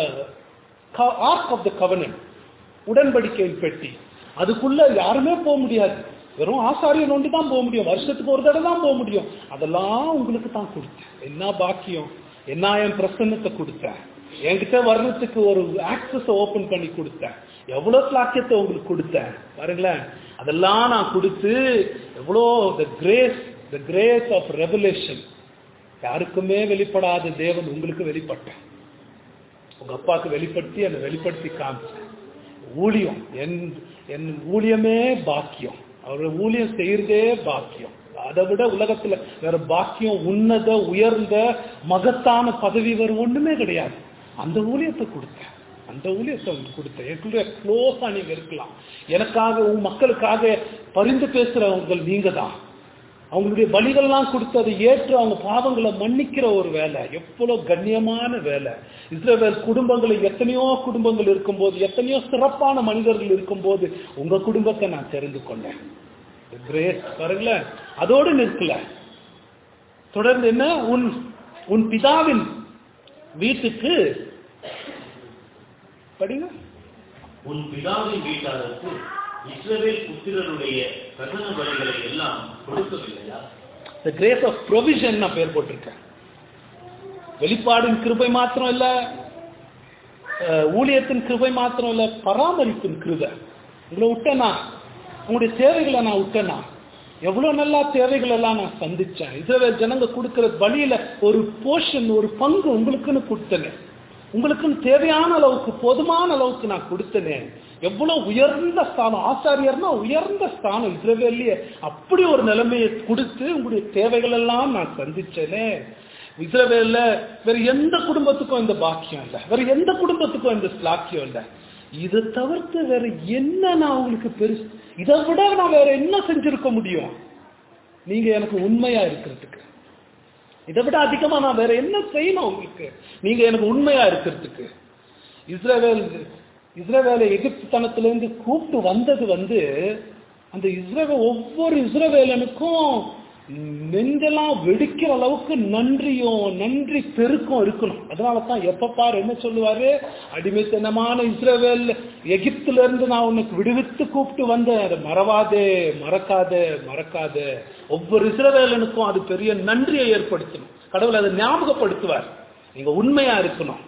ஆர்க் ஆஃப் த கவர்னன் உடன்படிக்கையின் பெட்டி அதுக்குள்ள யாருமே போக முடியாது வெறும் ஆசாரியன் ஒன்று தான் போக முடியும் வருஷத்துக்கு ஒரு தடவை தான் போக முடியும் அதெல்லாம் உங்களுக்கு தான் கொடுத்தேன் என்ன பாக்கியம் என்ன என் பிரசன்னத்தை கொடுத்தேன் என்கிட்ட வர்ணத்துக்கு ஒரு ஆக்சஸ் ஓபன் பண்ணி கொடுத்தேன் எவ்வளவு சாக்கியத்தை உங்களுக்கு கொடுத்தேன் பாருங்களேன் அதெல்லாம் நான் கொடுத்து எவ்வளோ the grace the grace of revelation யாருக்குமே வெளிப்படாத தேவன் உங்களுக்கு வெளிப்பட்டேன் உங்க அப்பாவுக்கு வெளிப்படுத்தி அந்த வெளிப்படுத்தி காமிச்சேன் ஊழியம் என் என் ஊழியமே பாக்கியம் அவர் ஊழியம் செய்யறதே பாக்கியம் அதை விட உலகத்துல வேற பாக்கியம் உன்னத உயர்ந்த மகத்தான பதவி வேற ஒண்ணுமே கிடையாது அந்த ஊழியத்தை கொடுத்தேன் அந்த ஊழியத்தை உங்களுக்கு கொடுத்தேன் எனக்குள்ள க்ளோஸா நீங்க இருக்கலாம் எனக்காக உன் மக்களுக்காக பரிந்து பேசுறவங்க நீங்க தான் அவங்களுடைய பலிகள்லாம் கொடுத்து அதை ஏற்று அவங்க பாவங்களை மன்னிக்கிற ஒரு வேலை எவ்வளவு கண்ணியமான வேலை இஸ்ரவேல் குடும்பங்கள் எத்தனையோ குடும்பங்கள் இருக்கும்போது எத்தனையோ சிறப்பான மனிதர்கள் இருக்கும்போது உங்க குடும்பத்தை நான் தெரிந்து கொண்டேன் கிரேட் பாருங்களேன் அதோடு நிற்கல தொடர்ந்து என்ன உன் உன் பிதாவின் வீட்டுக்கு படிங்க உன் பிதாவின் வீட்டாருக்கு இஸ்ரவேல் புத்திரருடைய கதன பலிகளை எல்லாம் கொடுக்கவில்லையா த கிரேஸ் ஆஃப் ப்ரொவிஷன் நான் பேர் போட்டிருக்கேன் வெளிப்பாடின் கிருபை மாத்திரம் இல்ல அஹ், ஊழியத்தின் கிருபை மாத்திரம் இல்ல பராமரிப்பின் கிருபை உங்களை விட்டேனா உங்களுடைய தேவைகளை நான் விட்டேனா எவ்வளவு நல்லா தேவைகள் எல்லாம் நான் சந்திச்சேன் இஸ்ரவேல் ஜனங்க கொடுக்கிற பலியில ஒரு போர்ஷன் ஒரு பங்கு உங்களுக்குன்னு கொடுத்தனே உங்களுக்குன்னு தேவையான அளவுக்கு போதுமான அளவுக்கு நான் கொடுத்தனே எவ்வளவு உயர்ந்த ஸ்தானம் ஆசாரியர்னா உயர்ந்த ஸ்தானம் இஸ்ரவேலியே அப்படி ஒரு நிலைமையை கொடுத்து உங்களுடைய தேவைகள் எல்லாம் நான் சந்திச்சேனே இஸ்ரவேல்ல வேற எந்த குடும்பத்துக்கும் இந்த பாக்கியம் இல்லை வேற எந்த குடும்பத்துக்கும் இந்த ஸ்லாக்கியம் இல்லை இதை தவிர்த்து வேற என்ன நான் உங்களுக்கு பெருசு இதை விட நான் வேற என்ன செஞ்சிருக்க முடியும் நீங்க எனக்கு உண்மையா இருக்கிறதுக்கு இதை விட அதிகமா நான் வேற என்ன செய்யணும் உங்களுக்கு நீங்க எனக்கு உண்மையா இருக்கிறதுக்கு இஸ்ரவேல் இஸ்ரவேலை எகிப்துத்தனத்திலிருந்து கூப்பிட்டு வந்தது வந்து அந்த இஸ்ரவேல் ஒவ்வொரு இஸ்ரவேலனுக்கும் நெஞ்செல்லாம் வெடிக்கிற அளவுக்கு நன்றியும் நன்றி பெருக்கம் இருக்கணும் அதனால தான் எப்ப பாரு என்ன சொல்லுவாரு அடிமைத்தனமான இஸ்ரவேல் எகிப்துல இருந்து நான் உனக்கு விடுவித்து கூப்பிட்டு வந்தேன் அதை மறவாதே மறக்காதே மறக்காதே ஒவ்வொரு இஸ்ரவேலனுக்கும் அது பெரிய நன்றியை ஏற்படுத்தணும் கடவுள் அதை ஞாபகப்படுத்துவார் நீங்க உண்மையா இருக்கணும்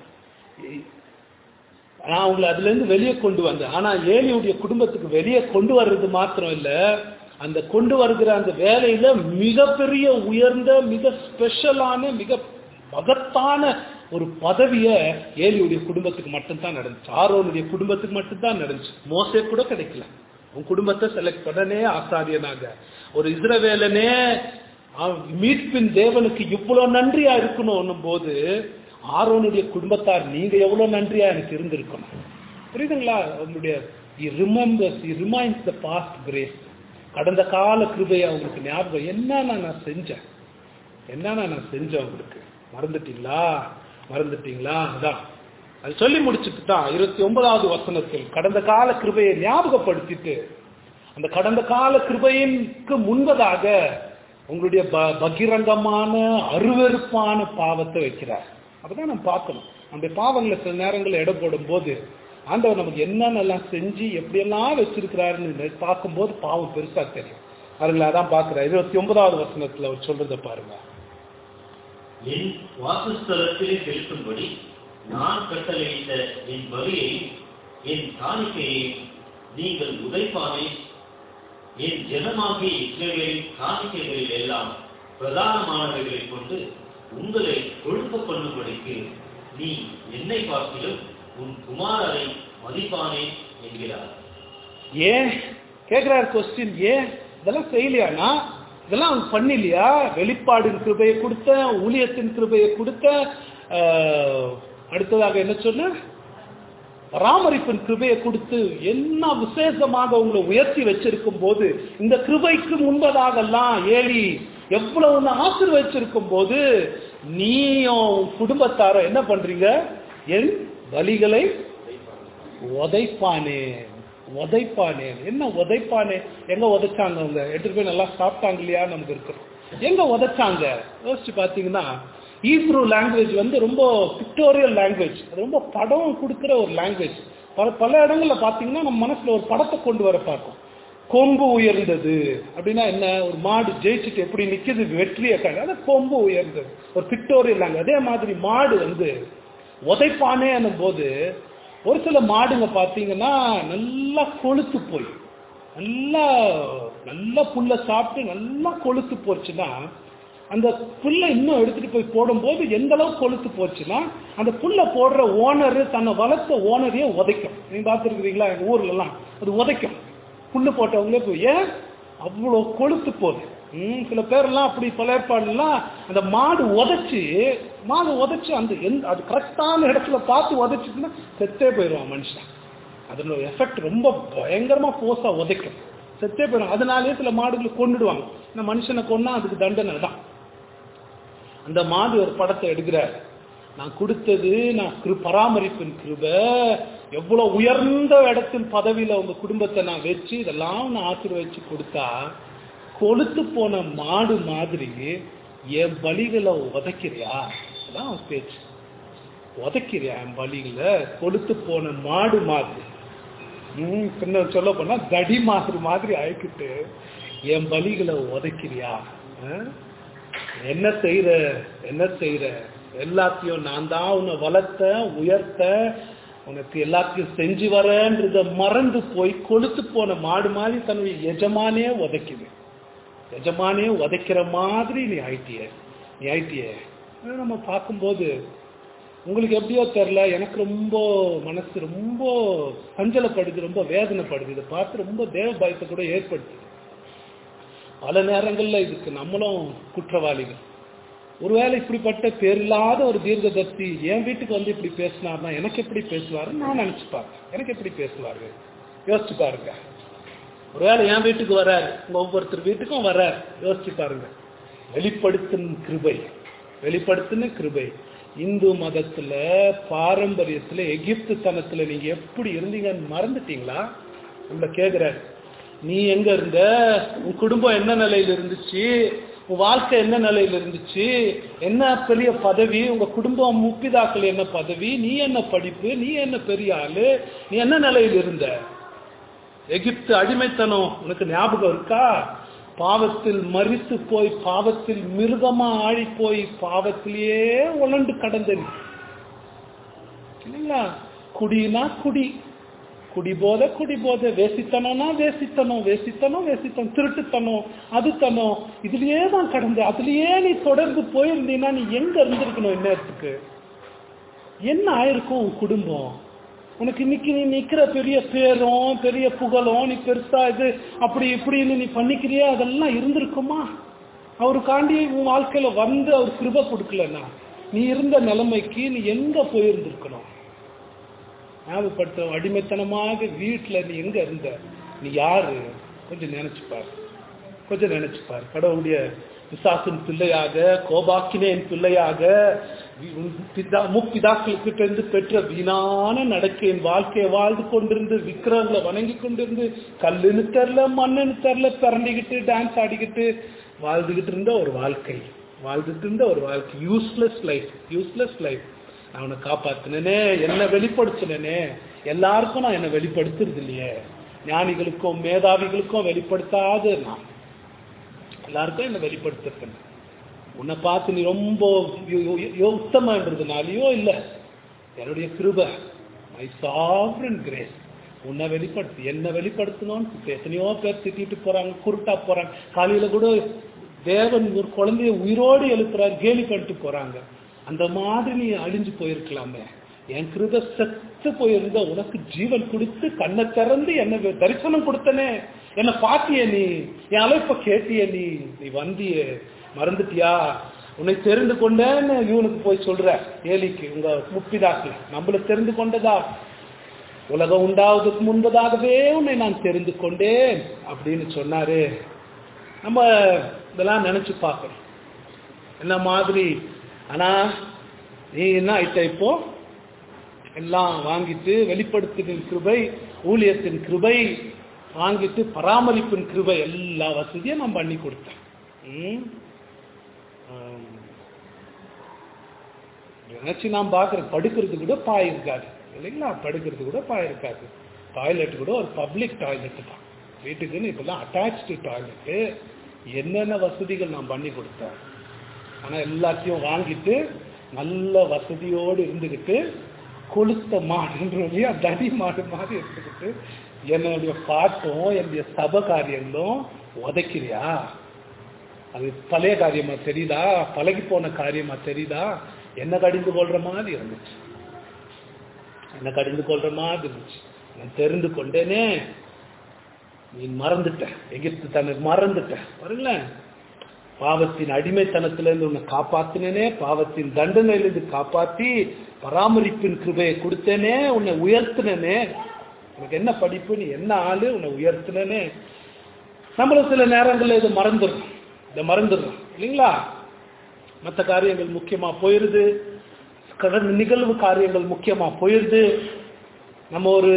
நான் உங்களை அதுல இருந்து வெளியே கொண்டு வந்தேன் ஆனா ஏலியுடைய குடும்பத்துக்கு வெளியே கொண்டு வர்றது மாத்திரம் இல்ல அந்த கொண்டு வருகிற அந்த வேலையில மிகப்பெரிய உயர்ந்த மிக ஸ்பெஷலான மிக மகத்தான ஒரு பதவிய ஏலியுடைய குடும்பத்துக்கு மட்டும்தான் நடந்துச்சு ஆரோனுடைய குடும்பத்துக்கு மட்டும்தான் நடந்துச்சு மோசே கூட கிடைக்கல உன் குடும்பத்தை செலக்ட் பண்ணனே ஆசாரியனாக ஒரு இஸ்ரவேலனே அவன் மீட்பின் தேவனுக்கு இவ்வளவு நன்றியா இருக்கணும் போது ஆரோனுடைய குடும்பத்தார் நீங்க எவ்வளவு நன்றியா எனக்கு இருந்திருக்கணும் புரியுதுங்களா உங்களுடைய remembers reminds the past grace கடந்த கால கிருபையை அவங்களுக்கு ஞாபகம் என்னன்னா நான் செஞ்சேன் என்னன்னா நான் செஞ்சேன் உங்களுக்கு மறந்துட்டீங்களா மறந்துட்டீங்களா அதான் அது சொல்லி முடிச்சுட்டு தான் இருபத்தி ஒன்பதாவது வசனத்தில் கடந்த கால கிருபையை ஞாபகப்படுத்திட்டு அந்த கடந்த கால கிருபையின்க்கு முன்பதாக உங்களுடைய ப- பகிரங்கமான அருவருப்பான பாவத்தை வைக்கிறார் அப்பதான் நம்ம பார்க்கணும் நம்முடைய பாவங்களை சில நேரங்களில் எடை போடும் போது ஆண்டவர் நமக்கு என்னென்னலாம் செஞ்சு எப்படியெல்லாம் வச்சிருக்கிறாருன்னு பார்க்கும்போது பாவம் பெருசா தெரியும் பாருங்களா அதான் பார்க்கிறார் இருபத்தி ஒன்பதாவது வசனத்துல அவர் சொல்றதை பாருங்க என் வாசஸ்தலத்திலே செலுத்தும்படி நான் கட்டளையிட்ட என் பலியை என் காணிக்கையை நீங்கள் உதைப்பானே என் ஜனமாகிய இஸ்ரவேலின் காணிக்கைகளில் எல்லாம் பிரதானமானவைகளைக் கொண்டு உங்களை கொழுக்க பண்ணும்படிக்கு நீ என்னை பார்க்கிலும் உன் குமாரரை மதிப்பானே என்கிறார் ஏன் கேக்குறாரு கொஸ்டின் ஏன் இதெல்லாம் செய்யலையானா இதெல்லாம் அவன் பண்ணலையா வெளிப்பாடின் கிருபையை கொடுத்த ஊழியத்தின் கிருபையை கொடுத்த ஆஹ், அடுத்ததாக என்ன சொன்ன பராமரிப்பின் கிருபையை கொடுத்து என்ன விசேஷமாக உங்களை உயர்த்தி வச்சிருக்கும் போது இந்த கிருபைக்கு முன்பதாகலாம் ஏலி எவ்வளவு உன்னை ஆசீர்வச்சிருக்கும் போது நீயும் உன் குடும்பத்தார என்ன பண்றீங்க என் பலிகளை உதைப்பானே உதைப்பானே என்ன உதைப்பானே எங்க உதைச்சாங்க அவங்க எடுத்துட்டு போய் நல்லா சாப்பிட்டாங்க இல்லையா நமக்கு இருக்கிறோம் எங்க உதைச்சாங்க யோசிச்சு பாத்தீங்கன்னா ஈப்ரூ லாங்குவேஜ் வந்து ரொம்ப பிக்டோரியல் லாங்குவேஜ் அது ரொம்ப படம் கொடுக்குற ஒரு லாங்குவேஜ் பல பல இடங்கள்ல பாத்தீங்கன்னா நம்ம மனசுல ஒரு படத்தை கொண்டு வர பார்க்கும் கொம்பு உயர்ந்தது அப்படின்னா என்ன ஒரு மாடு ஜெயிச்சுட்டு எப்படி நிக்குது வெற்றியை காண அது கொம்பு உயர்ந்தது ஒரு பிக்டோரியல் லாங்குவேஜ் அதே மாதிரி மாடு வந்து உதைப்பானே போது ஒரு சில மாடுங்க பார்த்தீங்கன்னா நல்லா கொழுத்து போய் நல்லா நல்லா புல்லை சாப்பிட்டு நல்லா கொழுத்து போச்சுன்னா அந்த புல்லை இன்னும் எடுத்துட்டு போய் போடும்போது எந்த அளவுக்கு கொழுத்து போச்சுன்னா அந்த புல்லை போடுற ஓனர் தன்னை வளர்த்த ஓனரையே உதைக்கும் நீங்க பார்த்துருக்கிறீங்களா எங்க ஊர்ல எல்லாம் அது உதைக்கும் புல்லு போட்டவங்களே போய் ஏன் அவ்வளோ கொழுத்து போகுது ம், சில பேர்லாம் அப்படி பல ஏற்பாடுலாம் அந்த மாடு உதைச்சு மாடு உதைச்சு அந்த எந்த அது கரெக்டான இடத்துல பார்த்து உதைச்சுன்னா செத்தே போயிடுவான் மனுஷன் அதனோட எஃபெக்ட் ரொம்ப பயங்கரமா போஸா உதைக்கும் செத்தே போயிடும் அதனாலேயே சில மாடுகளை கொண்டுடுவாங்க இந்த மனுஷனை கொன்னா அதுக்கு தண்டனை தான் அந்த மாடு ஒரு படத்தை எடுக்கிறார் நான் கொடுத்தது நான் கிரு பராமரிப்பின் கிருப எவ்வளவு உயர்ந்த இடத்தில் பதவியில உங்க குடும்பத்தை நான் வச்சு இதெல்லாம் நான் ஆசீர்வதிச்சு கொடுத்தா கொளுத்து போன மாடு மாதிரி என் பலிகளை உதைக்கிறியா அதான் அவன் பேச்சு உதைக்கிறியா என் பலிகளை கொளுத்து போன மாடு மாதிரி ம், பின்ன சொல்ல போனா தடி மாதிரி மாதிரி ஆயிக்கிட்டு என் பலிகளை உதைக்கிறியா ஆ? என்ன செய்யற என்ன செய்யற எல்லாத்தையும் நான் தான் உன்னை வளர்த்த உயர்த்த உனக்கு எல்லாத்தையும் செஞ்சு வரேன்றத மறந்து போய் கொளுத்து போன மாடு மாதிரி தன்னுடைய எஜமானே உதைக்குது எஜமானே உதைக்கிற மாதிரி நீ ஆயிட்டிய நீ ஆயிட்டிய ஆனா நம்ம பார்க்கும்போது உங்களுக்கு எப்படியோ தெரில எனக்கு ரொம்ப மனசு ரொம்ப சஞ்சலப்படுது ரொம்ப வேதனைப்படுது இதை பார்த்து ரொம்ப தேவ பயத்தை கூட ஏற்படுத்துது பல நேரங்கள்ல இதுக்கு நம்மளும் குற்றவாளிகள் ஒருவேளை இப்படிப்பட்ட பேரில்லாத ஒரு தீர்க்கதர்சி என் வீட்டுக்கு வந்து இப்படி பேசினார்னா எனக்கு எப்படி பேசுவாரு நான் நினைச்சு பார்ப்பேன் எனக்கு எப்படி பேசுவாரு யோசிச்சு பாருங்க ஒருவேளை என் வீட்டுக்கு வராரு உங்க ஒவ்வொருத்தர் வீட்டுக்கும் வராரு யோசிச்சு பாருங்க வெளிப்படுத்தின கிருபை வெளிப்படுத்தின கிருபை இந்து மதத்துல பாரம்பரியத்துல எகிப்து தனத்துல நீங்க எப்படி இருந்தீங்கன்னு மறந்துட்டீங்களா நம்மள கேக்குறாரு நீ எங்க இருந்த உன் குடும்பம் என்ன நிலையில இருந்துச்சு உன் வாழ்க்கை என்ன நிலையில இருந்துச்சு என்ன பெரிய பதவி உங்க குடும்பம் முப்பிதாக்கள் என்ன பதவி நீ என்ன படிப்பு நீ என்ன பெரிய ஆளு நீ என்ன நிலையில இருந்த எகிப்து அடிமைத்தனம் உனக்கு ஞாபகம் இருக்கா பாவத்தில் மறித்து போய் பாவத்தில் மிருகமா ஆழி போய் பாவத்திலேயே உழண்டு கடந்த நீ. இல்லைங்களா குடினா குடி குடி போத குடி போத வேசித்தனம்னா வேசித்தனம் வேசித்தனம் வேசித்தனம் திருட்டுத்தனம் அதுத்தனம் இதுலயே தான் கடந்த அதுலயே நீ தொடர்ந்து போயிருந்தீன்னா நீ எங்க இருந்திருக்கணும் இந்நேரத்துக்கு என்ன ஆயிருக்கும் உன் குடும்பம் உனக்கு இன்னைக்கு நீ நிக்கிற பெரிய பேரும் பெரிய புகழும் நீ பெருசா இது அப்படி இப்படின்னு நீ பண்ணிக்கிறியா அதெல்லாம் இருந்திருக்குமா அவருக்காண்டி உன் வாழ்க்கையில வந்து அவர் கிருப கொடுக்கலன்னா நீ இருந்த நிலைமைக்கு நீ எங்க போயிருந்திருக்கணும் ஞாபகப்படுத்த அடிமைத்தனமாக வீட்டுல நீ எங்க இருந்த நீ யாரு கொஞ்சம் நினைச்சு பாரு கொஞ்சம் நினைச்சு பாரு கடவுளுடைய பிசாசின் பிள்ளையாக கோபாக்கினேன் பிள்ளையாக வி- உன் பிதா முப்பிதாக்கள் கிட்ட இருந்து பெற்ற வீணான நடக்கையின் வாழ்க்கையை வாழ்ந்து கொண்டிருந்து விக்கிரங்களை வணங்கி கொண்டிருந்து கல்லுன்னு தெரில மண்ணுன்னு தெரில பிறண்டிக்கிட்டு டான்ஸ் ஆடிக்கிட்டு வாழ்ந்துகிட்டு இருந்த ஒரு வாழ்க்கை வாழ்ந்துட்டு இருந்த ஒரு வாழ்க்கை யூஸ்லெஸ் லைஃப் யூஸ்லெஸ் லைஃப் நான் உன்னை காப்பாத்தினேனே என்ன வெளிப்படுத்தினேனே எல்லாருக்கும் நான் என்னை வெளிப்படுத்துறது இல்லையே ஞானிகளுக்கும் மேதாவிகளுக்கும் வெளிப்படுத்தாத நான் எல்லாருக்கும் என்ன வெளிப்படுத்திருக்கேன் உன்னை பார்த்து நீ ரொம்ப யு- யு- யு- உத்தமன்றதுனாலயோ இல்ல என்னுடைய கிருப மை சாவரன் கிரேஸ் உன்னை வெளிப்படுத்து என்ன வெளிப்படுத்தணும்னு இப்ப எத்தனையோ பேர் திட்டிட்டு போறாங்க குருட்டா போறாங்க காலையில கூட தேவன் ஒரு குழந்தைய உயிரோடு எழுப்புறாரு கேலி பண்ணிட்டு போறாங்க அந்த மாதிரி நீ அழிஞ்சு போயிருக்கலாமே என் கிருத செத்து போயிருந்த உனக்கு ஜீவன் கொடுத்து கண்ணை திறந்து என்ன தரிசனம் கொடுத்தனே என்ன பாத்திய நீ என் அழைப்ப கேட்டிய நீ நீ வந்திய மறந்துட்டியா உன்னை தெரிந்து கொண்டேன்னு இவனுக்கு போய் சொல்ற ஏலிக்கு உங்க முப்பிதாக்கு நம்மள தெரிந்து கொண்டதா உலகம் உண்டாவதுக்கு முன்பதாகவே உன்னை நான் தெரிந்து கொண்டேன் அப்படின்னு சொன்னாரு நம்ம இதெல்லாம் நினைச்சு பார்க்கணும் என்ன மாதிரி ஆனா நீ என்ன ஆயிட்ட இப்போ எல்லாம் வாங்கிட்டு வெளிப்படுத்தின் கிருபை ஊழியத்தின் கிருபை வாங்கிட்டு பராமரிப்பின் கிருபை எல்லா வசதியும் நான் பண்ணி கொடுத்தேன் ம்? ஆம். நினைச்சு நான் பார்க்கறேன் படுக்கிறது கூட பாய் இருக்காது இல்லைங்களா படுக்கிறது கூட பாய் இருக்காது டாய்லெட் கூட ஒரு பப்ளிக் டாய்லெட் தான் வீட்டுக்குன்னு இப்பெல்லாம் அட்டாச்சு டாய்லெட்டு என்னென்ன வசதிகள் நான் பண்ணி கொடுத்தேன் ஆனா எல்லாத்தையும் வாங்கிட்டு நல்ல வசதியோடு இருந்துக்கிட்டு கொளுத்த மாடுன்றதையா தடி மாடு மாதிரி எடுத்துக்கிட்டு என்னுடைய பாட்டும் என்னுடைய சப காரியங்களும் உதைக்கிறியா அது பழைய காரியமா தெரியுதா பழகி போன காரியமா தெரியுதா என்ன கடிந்து கொள்ற மாதிரி இருந்துச்சு என்ன கடிந்து கொள்ற மாதிரி இருந்துச்சு நான் தெரிந்து கொண்டேனே நீ மறந்துட்ட எகிப்து தன்னை மறந்துட்ட பாருங்களேன் பாவத்தின் அடிமைத்தனத்திலிருந்து உன்னை காப்பாத்தினேனே பாவத்தின் தண்டனையிலிருந்து காப்பாத்தி பராமரிப்பின் கிருபையை கொடுத்தேனே உன்னை உயர்த்தினேனே உனக்கு என்ன படிப்பு நீ என்ன ஆளு உன்னை உயர்த்தினேனே நம்மளும் சில நேரங்களில் இதை மறந்துடும் இதை மறந்துடுறோம் இல்லைங்களா மற்ற காரியங்கள் முக்கியமா போயிருது கடந்த நிகழ்வு காரியங்கள் முக்கியமா போயிருது நம்ம ஒரு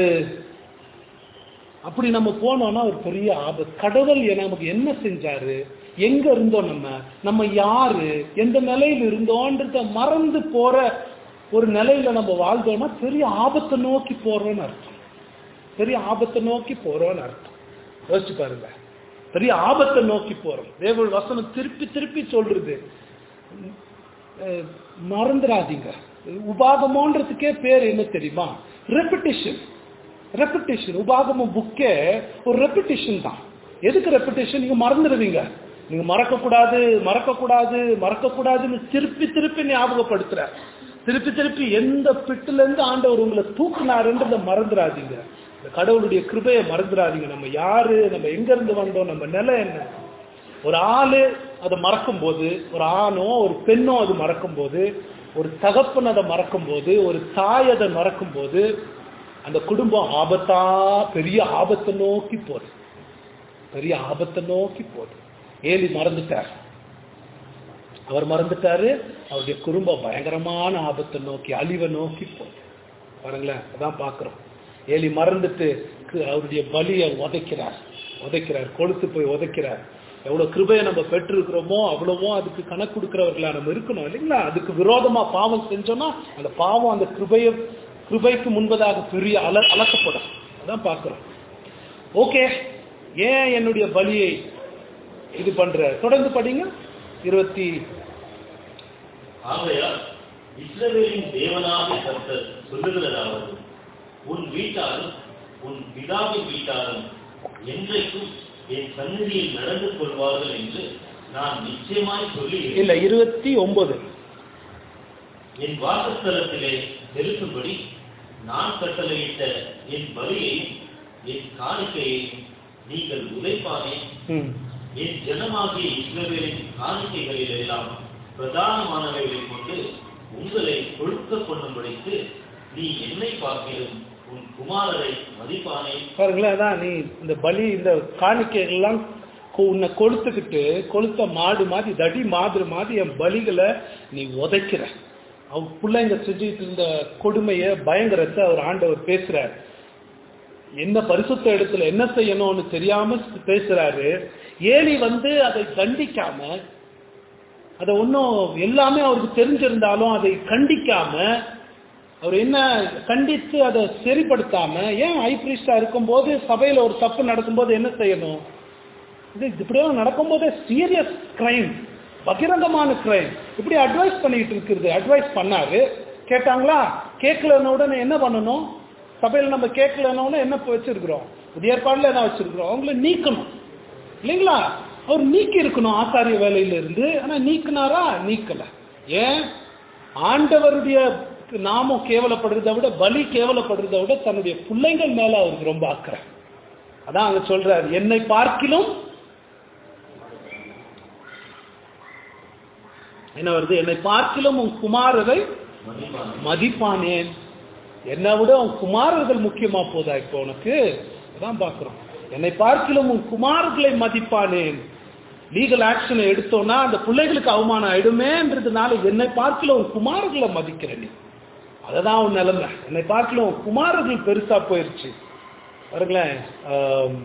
அப்படி நம்ம போனோம்னா ஒரு பெரிய ஆபத்து கடவுள் எ- நமக்கு என்ன செஞ்சாரு எங்க இருந்தோம் நம்ம நம்ம யாரு எந்த நிலையில இருந்தோன்றத மறந்து போற ஒரு நிலையில நம்ம வாழ்ந்தோம்னா பெரிய ஆபத்தை நோக்கி போறோம்னு அர்த்தம் பெரிய ஆபத்தை நோக்கி போறோம்னு அர்த்தம் யோசிச்சு பாருங்க பெரிய ஆபத்தை நோக்கி போறோம் தேவ வசனம் திருப்பி திருப்பி சொல்றது அஹ், மறந்துடாதீங்க உபாகமோன்றதுக்கே பேர் என்ன தெரியுமா ரெப்பிட்டிஷன் ரெப்பிட்டிஷன் உபாகம புக்கே ஒரு ரெப்பிட்டிஷன் தான் எதுக்கு ரெப்பிட்டிஷன் நீங்க மறந்துடுவீங்க நீங்க மறக்க கூடாது மறக்க கூடாது மறக்க கூடாதுன்னு திருப்பி திருப்பி ஞாபகப்படுத்துற திருப்பி திருப்பி எந்த பிட்டுல இருந்து ஆண்டவர் உங்களை தூக்குனாருன்றத மறந்துடாதீங்க இந்த கடவுளுடைய கிருபையை மறந்துடாதீங்க நம்ம யாரு நம்ம எங்க இருந்து வந்தோம் நம்ம நிலை என்ன ஒரு ஆளு அதை மறக்கும் போது ஒரு ஆணோ ஒரு பெண்ணோ அது மறக்கும் போது ஒரு தகப்பன் அதை மறக்கும் போது ஒரு தாய் அதை மறக்கும் போது அந்த குடும்பம் ஆபத்தா பெரிய ஆபத்தை நோக்கி போகுது பெரிய ஆபத்தை நோக்கி போகுது ஏலி மறந்துட்டார் அவர் மறந்துட்டாரு அவருடைய குடும்பம் பயங்கரமான ஆபத்தை நோக்கி அழிவை நோக்கி போகுது பாருங்களேன் அதான் பார்க்கிறோம் ஏலி மறந்துட்டு கு- அவருடைய பலியை உதைக்கிறார் உதைக்கிறார் கொளுத்து போய் உதைக்கிறார் எவ்வளவு கிருபையை நம்ம பெற்றிருக்கிறோமோ அவ்வளவோ அதுக்கு கணக்கு கொடுக்கிறவர்களா நம்ம இருக்கணும் இல்லைங்களா அதுக்கு விரோதமா பாவம் செஞ்சோம்னா அந்த பாவம் அந்த கிருபைய கிருபைக்கு முன்பதாக பெரிய அல அலக்கப்படும் அதான் பார்க்கிறோம் ஓகே ஏன் என்னுடைய பலியை இது பண்ற தொடர்ந்து படிங்க இருபத்தி ஆகையால் இஸ்ரவேலின் தேவனாகிய கர்த்தர் சொல்லுகிறதாவது உன் வீட்டாரும் உன் பிதாவின் வீட்டாரும் என்றைக்கும் என் சந்நிதியில் நடந்து கொள்வார்கள் என்று நான் நிச்சயமாய் சொல்லி இல்ல இருபத்தி ஒன்பது என் வாசஸ்தலத்திலே செலுத்தும்படி நான் கட்டளையிட்ட என் பலியையும் என் காணிக்கையையும் நீங்கள் உதைப்பானே ம். என் ஜனமாகிய இஸ்ரவேலின் காணிக்கைகளில் எல்லாம் பிரதானமானவைகளை கொண்டு உங்களை கொழுக்க பண்ணும்படிக்கு நீ என்னை பார்க்கிலும் உன் குமாரரை மதிப்பானே பாருங்களேன் அதான் நீ இந்த பலி இந்த காணிக்கைகள்லாம் கொ- உன்னை கொளுத்துக்கிட்டு கொளுத்த மாடு மாதிரி தடி மாதிரி மாதிரி என் பலிகளை நீ உதைக்கிற அவ பிள்ளைங்க செஞ்சுட்டு இருந்த கொடுமைய பயங்கரத்தை அவர் ஆண்டவர் பேசுறார் என்ன பரிசுத்த இடத்துல என்ன செய்யணும்னு தெரியாம பேசுறாரு ஏலி வந்து அதை தண்டிக்காம அதை ஒன்றும் எல்லாமே அவருக்கு தெரிஞ்சிருந்தாலும் அதை கண்டிக்காம அவர் என்ன கண்டித்து அதை சரிப்படுத்தாம ஏன் ஐ பிரீஸ்டா இருக்கும்போது சபையில ஒரு தப்பு நடக்கும்போது என்ன செய்யணும் இது இப்படியே நடக்கும்போதே சீரியஸ் கிரைம் பகிரங்கமான கிரைம் இப்படி அட்வைஸ் பண்ணிட்டு இருக்குது அட்வைஸ் பண்ணாரு கேட்டாங்களா கேட்கலன்னு உடனே என்ன பண்ணணும் சபையில் நம்ம கேட்கலன்னு என்ன இப்ப வச்சிருக்கிறோம் புதிய ஏற்பாடுல என்ன வச்சிருக்கிறோம் அவங்கள நீக்கணும் இல்லைங்களா அவர் நீக்கி இருக்கணும் ஆசாரிய வேலையில இருந்து ஆனா நீக்கினாரா நீக்கல ஏன் ஆண்டவருடைய நாமம் கேவலப்படுறதை விட பலி கேவலப்படுறதை விட தன்னுடைய பிள்ளைங்கள் மேல அவருக்கு ரொம்ப அக்கறை அதான் அங்க சொல்றாரு என்னை பார்க்கிலும் என்ன வருது என்னை பார்க்கிலும் உன் குமாரரை மதிப்பான மதிப்பானேன் என்னை விட உன் குமாரர்கள் முக்கியமா போதா இப்போ உனக்கு அதான் பார்க்கிறோம் என்னை பார்க்கிலும் உன் குமாரர்களை மதிப்பானேன் லீகல் ஆக்ஷனை எடுத்தோம்னா அந்த பிள்ளைகளுக்கு அவமானம் ஆயிடுமேன்றதுனால என்னை பார்க்கல உன் குமாரர்களை மதிக்கிற நீ அததான் உன் நிலைமை என்னை பார்க்கல உன் குமாரர்கள் பெருசா போயிருச்சு பாருங்களேன் ஆம்,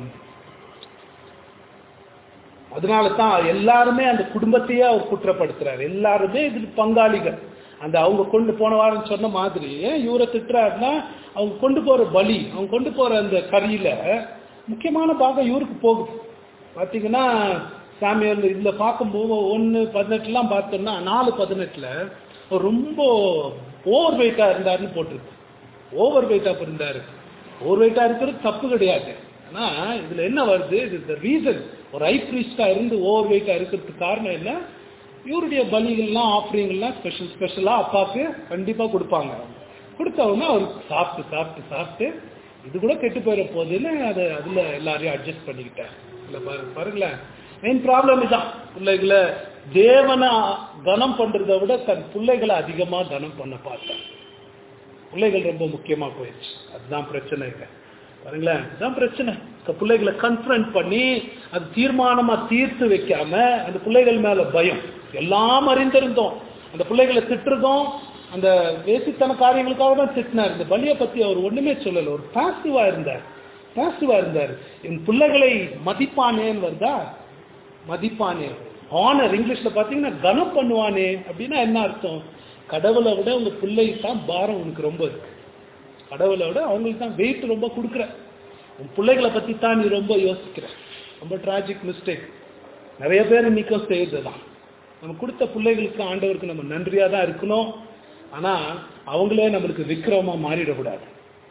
அதனால தான் எல்லாருமே அந்த குடும்பத்தையே அவர் குற்றப்படுத்துறாரு எல்லாருமே இதுக்கு பங்காளிகள் அந்த அவங்க கொண்டு போன வாரம் சொன்ன மாதிரி ஏன் இவரை திட்டுறாருன்னா அவங்க கொண்டு போற பலி அவங்க கொண்டு போற அந்த கறியில முக்கியமான பாகம் இவருக்கு போகுது பாத்தீங்கன்னா சாமியார் இதுல பார்க்கும்போது ஒன்னு பதினெட்டுலாம் பார்த்தோம்னா நாலு பதினெட்டுல அவர் ரொம்ப ஓவர் வெயிட்டா இருந்தாருன்னு போட்டிருக்கு ஓவர் வெயிட்டா இருந்தாரு ஓவர் வெயிட்டா இருக்கிறது தப்பு கிடையாது ஆனா இதுல என்ன வருது இது ரீசன் ஒரு ஐ பிரீஸ்டா இருந்து ஓவர் வெயிட்டா இருக்கிறதுக்கு காரணம் என்ன இவருடைய பலிகள்லாம் ஆஃபரிங்கெல்லாம் ஸ்பெஷல் ஸ்பெஷலா அப்பாவுக்கு கண்டிப்பா கொடுப்பாங்க கொடுத்தவொடனே அவர் சாப்பிட்டு சாப்பிட்டு சாப்பிட்டு இது கூட கெட்டு போயிட போகுதுன்னு அதை அதுல எல்லாரையும் அட்ஜஸ்ட் பண்ணிக்கிட்டார் இல்ல பாரு பாருங்களேன் மெயின் ப்ராப்ளம் இதான் பிள்ளைகளை தேவனை கனம் பண்றதை விட தன் பிள்ளைகளை அதிகமா கனம் பண்ண பார்த்தார் பிள்ளைகள் ரொம்ப முக்கியமா போயிடுச்சு அதுதான் பிரச்சனை இல்லை பாருங்களேன் அதுதான் பிரச்சனை இந்த பிள்ளைகளை கன்ஃபரண்ட் பண்ணி அது தீர்மானமா தீர்த்து வைக்காம அந்த பிள்ளைகள் மேல பயம் எல்லாம் அறிந்திருந்தோம் அந்த பிள்ளைகளை திட்டுறதும் அந்த வேசித்தன காரியங்களுக்காக தான் திட்டினார் இந்த பலியை பத்தி அவர் ஒண்ணுமே சொல்லல ஒரு பாசிவா இருந்தார் பாசிவா இருந்தார் என் பிள்ளைகளை மதிப்பானேன்னு வருதா மதிப்பானே ஆனர் இங்கிலீஷ்ல பாத்தீங்கன்னா கனம் பண்ணுவானே அப்படின்னா என்ன அர்த்தம் கடவுளை விட உங்க பிள்ளைக்கு தான் பாரம் உனக்கு ரொம்ப இருக்கு கடவுளை விட அவங்களுக்கு தான் வெயிட் ரொம்ப கொடுக்குற உன் பிள்ளைகளை பத்தி தான் நீ ரொம்ப யோசிக்கிற ரொம்ப டிராஜிக் மிஸ்டேக் நிறைய பேர் இன்னைக்கும் செய்யறதுதான் நம்ம கொடுத்த பிள்ளைகளுக்கு ஆண்டவருக்கு நம்ம நன்றியா தான் இருக்கணும் ஆனா அவங்களே நம்மளுக்கு விக்ரமா மாறிடக்கூடாது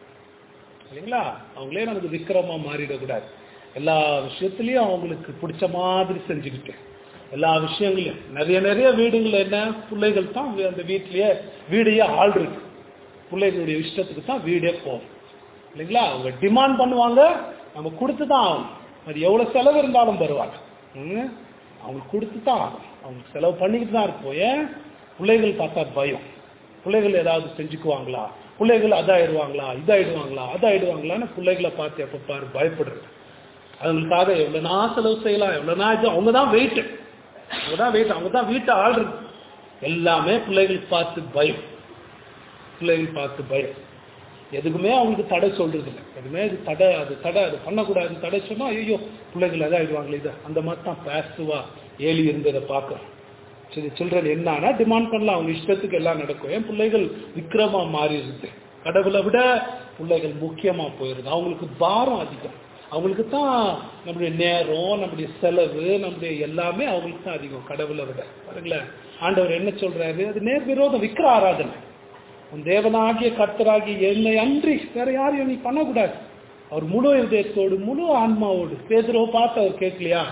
இல்லைங்களா அவங்களே நமக்கு விக்ரமா மாறிடக்கூடாது எல்லா விஷயத்துலயும் அவங்களுக்கு பிடிச்ச மாதிரி செஞ்சுக்கிட்டு எல்லா விஷயங்களையும் நிறைய நிறைய வீடுகள் என்ன பிள்ளைகள் தான் அந்த வீட்லயே வீடையே ஆள் இருக்கு பிள்ளைகளுடைய இஷ்டத்துக்கு தான் வீடே போகும் இல்லைங்களா அவங்க டிமாண்ட் பண்ணுவாங்க நம்ம கொடுத்து தான் ஆகணும் அது எவ்வளவு செலவு இருந்தாலும் பரவாயில்ல ம்? அவங்க கொடுத்து தான் ஆகணும் அவங்க செலவு பண்ணிக்கிட்டு தான் இருப்போம் ஏன் பிள்ளைகள் பார்த்தா பயம் பிள்ளைகள் ஏதாவது செஞ்சுக்குவாங்களா பிள்ளைகள் அதாயிடுவாங்களா இதாயிடுவாங்களா அதாயிடுவாங்களான்னு பிள்ளைகளை பார்த்து எப்ப பாரு பயப்படுறது அவங்களுக்காக எவ்வளவு நான் செலவு செய்யலாம் எவ்வளவு நான் இது அவங்க தான் வெயிட் அவங்க தான் வெயிட் அவங்க தான் வீட்டை ஆள்றது எல்லாமே பிள்ளைகளுக்கு பார்த்து பயம் பிள்ளைகள் பார்த்து பயம் எதுக்குமே அவங்களுக்கு தடை சொல்றது இல்லை எதுவுமே இது தடை அது தடை அது பண்ணக்கூடாது தடை சொன்னா ஐயோ பிள்ளைகள் எதாவது ஆயிடுவாங்களே இது அந்த மாதிரி தான் பேசுவா ஏலி இருந்ததை பார்க்கறோம் சரி சில்ட்ரன் என்னன்னா டிமாண்ட் பண்ணலாம் அவங்க இஷ்டத்துக்கு எல்லாம் நடக்கும் என் பிள்ளைகள் விக்ரமா மாறிடுது கடவுளை விட பிள்ளைகள் முக்கியமா போயிருது அவங்களுக்கு பாரம் அதிகம் அவங்களுக்கு தான் நம்முடைய நேரம் நம்முடைய செலவு நம்முடைய எல்லாமே அவங்களுக்கு தான் அதிகம் கடவுளை விட பாருங்களேன் ஆண்டவர் என்ன சொல்றாரு அது நேர் விரோதம் விக்கிர ஆராதனை உன் தேவனாகிய கர்த்தராகி என்னை அன்றி வேற யாரையும் நீ பண்ணக்கூடாது அவர் முழு இதயத்தோடு முழு ஆன்மாவோடு பேதுருவை பார்த்து அவர் கேட்கலையா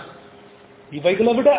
இவைகளை விட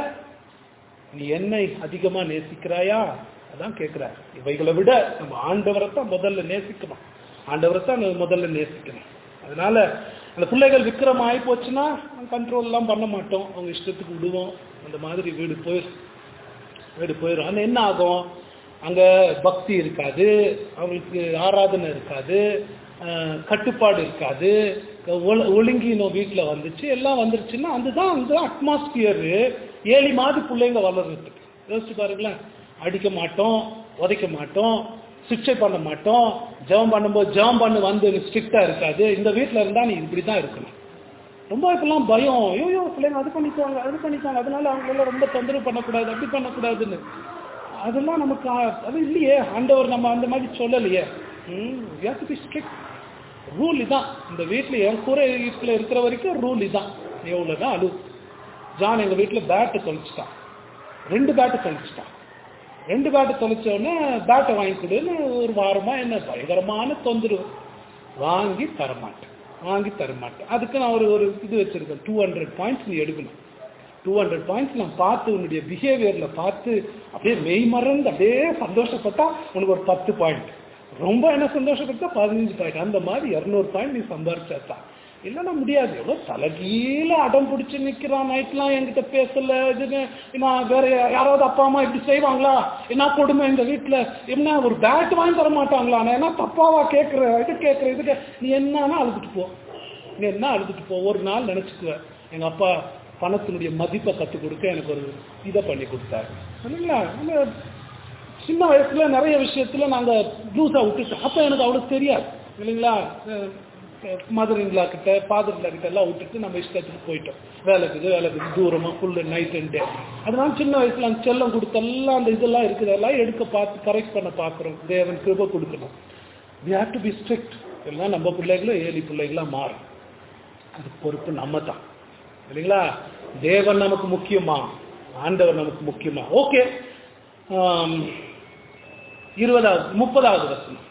நீ என்னை அதிகமா நேசிக்கிறாயா அதான் கேட்கிறார் இவைகளை விட நம்ம ஆண்டவரை தான் முதல்ல நேசிக்கணும் ஆண்டவரை தான் நம்ம முதல்ல நேசிக்கணும் அதனால அந்த பிள்ளைகள் விக்ரம் ஆகி போச்சுன்னா கண்ட்ரோல் எல்லாம் பண்ண மாட்டோம் அவங்க இஷ்டத்துக்கு விடுவோம் அந்த மாதிரி வீடு போயிடும் வீடு போயிடும் ஆனா என்ன ஆகும் அங்க பக்தி இருக்காது அவங்களுக்கு ஆராதனை இருக்காது அஹ், கட்டுப்பாடு இருக்காது ஒழு- ஒழுங்கினம் வீட்டுல வந்துச்சு எல்லாம் வந்துருச்சுன்னா அதுதான் அந்த அட்மாஸ்பியர் ஏழி மாதிரி பிள்ளைங்க வளர்றதுக்கு யோசிச்சு பாருங்களேன் அடிக்க மாட்டோம் உதைக்க மாட்டோம் சிக்ஷை பண்ண மாட்டோம் ஜெபம் பண்ணும்போது ஜெபம் பண்ணு வந்து ஸ்ட்ரிக்டா இருக்காது இந்த வீட்டுல இருந்தா நீ இப்படிதான் இருக்கணும் ரொம்ப இப்பெல்லாம் பயம் ஐயோ பிள்ளைங்க அது பண்ணிக்குவாங்க அது பண்ணிக்குவாங்க அதனால அவங்களெல்லாம் ரொம்ப தொந்தரவு பண்ணக்கூடாது அப்படி பண்ணக்கூடாதுன்னு அதெல்லாம் நமக்கு ஆ- அது இல்லையே ஆண்டவர் நம்ம அந்த மாதிரி சொல்லலையே ஸ்ட்ரிக்ட் ரூல் இதான் இந்த வீட்டில் என் கூரை வீட்டில் இருக்கிற வரைக்கும் ரூல் இதான் எவ்வளோதான் அழு ஜான் எங்கள் வீட்டில் பேட்டு தொலைச்சிட்டான் ரெண்டு பேட்டு தொலைச்சிட்டான் ரெண்டு பேட்டு தொலைச்ச உடனே பேட்டை வாங்கி கொடுன்னு ஒரு வாரமா என்ன பயங்கரமான தொந்தரவு வாங்கி தரமாட்டேன் வாங்கி தரமாட்டேன் அதுக்கு நான் ஒரு ஒரு இது வச்சிருக்கேன் டூ ஹண்ட்ரட் பாயிண்ட்ஸ் நீ எடுக்கணும் டூ ஹண்ட்ரட் பாயிண்ட்ஸ் நான் பார்த்து உன்னுடைய பிஹேவியர்ல பார்த்து அப்படியே மெய் மறந்து அப்படியே சந்தோஷப்பட்டா உனக்கு ஒரு பத்து பாயிண்ட் ரொம்ப என்ன சந்தோஷப்பட்டா பதினஞ்சு பாயிண்ட் அந்த மாதிரி இரநூறு பாயிண்ட் நீ சம்பாரிச்சாதான் இல்லைன்னா முடியாது எவ்வளோ தலைகீழ அடம் பிடிச்சி நிற்கிறான் நைட்லாம் என்கிட்ட பேசல இதுன்னு நான் வேற யாராவது அப்பா அம்மா இப்படி செய்வாங்களா என்ன கொடுமை எங்க வீட்டில் என்ன ஒரு பேட் வாங்கி தர மாட்டாங்களா நான் என்ன தப்பாவா கேட்குற இது கேட்குற இது கே- நீ என்னன்னா அழுதுட்டு போ நீ என்ன அழுதுட்டு போ ஒரு நாள் நினச்சிக்குவேன் எங்க அப்பா பணத்தினுடைய மதிப்பை கற்றுக் கொடுக்க எனக்கு ஒரு இதை பண்ணி கொடுத்தாரு இல்லைங்களா நம்ம சின்ன வயசுல நிறைய விஷயத்துல நாங்க லூஸா விட்டுட்டோம் அப்ப எனக்கு அவ்வளவு தெரியாது இல்லைங்களா மதர் இன்லா கிட்ட ஃபாதர் இன்லா கிட்ட எல்லாம் விட்டுட்டு நம்ம இஷ்டத்துக்கு போயிட்டோம் வேலைக்குது வேலைக்கு தூரமா ஃபுல் நைட் அண்ட் டே அதனால சின்ன வயசுல அந்த செல்லம் கொடுத்தெல்லாம் அந்த இதெல்லாம் இருக்குதெல்லாம் எடுக்க பார்த்து கரெக்ட் பண்ண பார்க்குறோம் தேவன் கிருப கொடுக்கணும் we have to be strict எல்லாம் நம்ம பிள்ளைகளும் ஏழி பிள்ளைகளா மாறும் அதுக்கு பொறுப்பு நம்ம தான் இல்லைங்களா தேவன் நமக்கு முக்கியமா ஆண்டவர் நமக்கு முக்கியமா ஓகே இருபதாவது முப்பதாவது வசனம்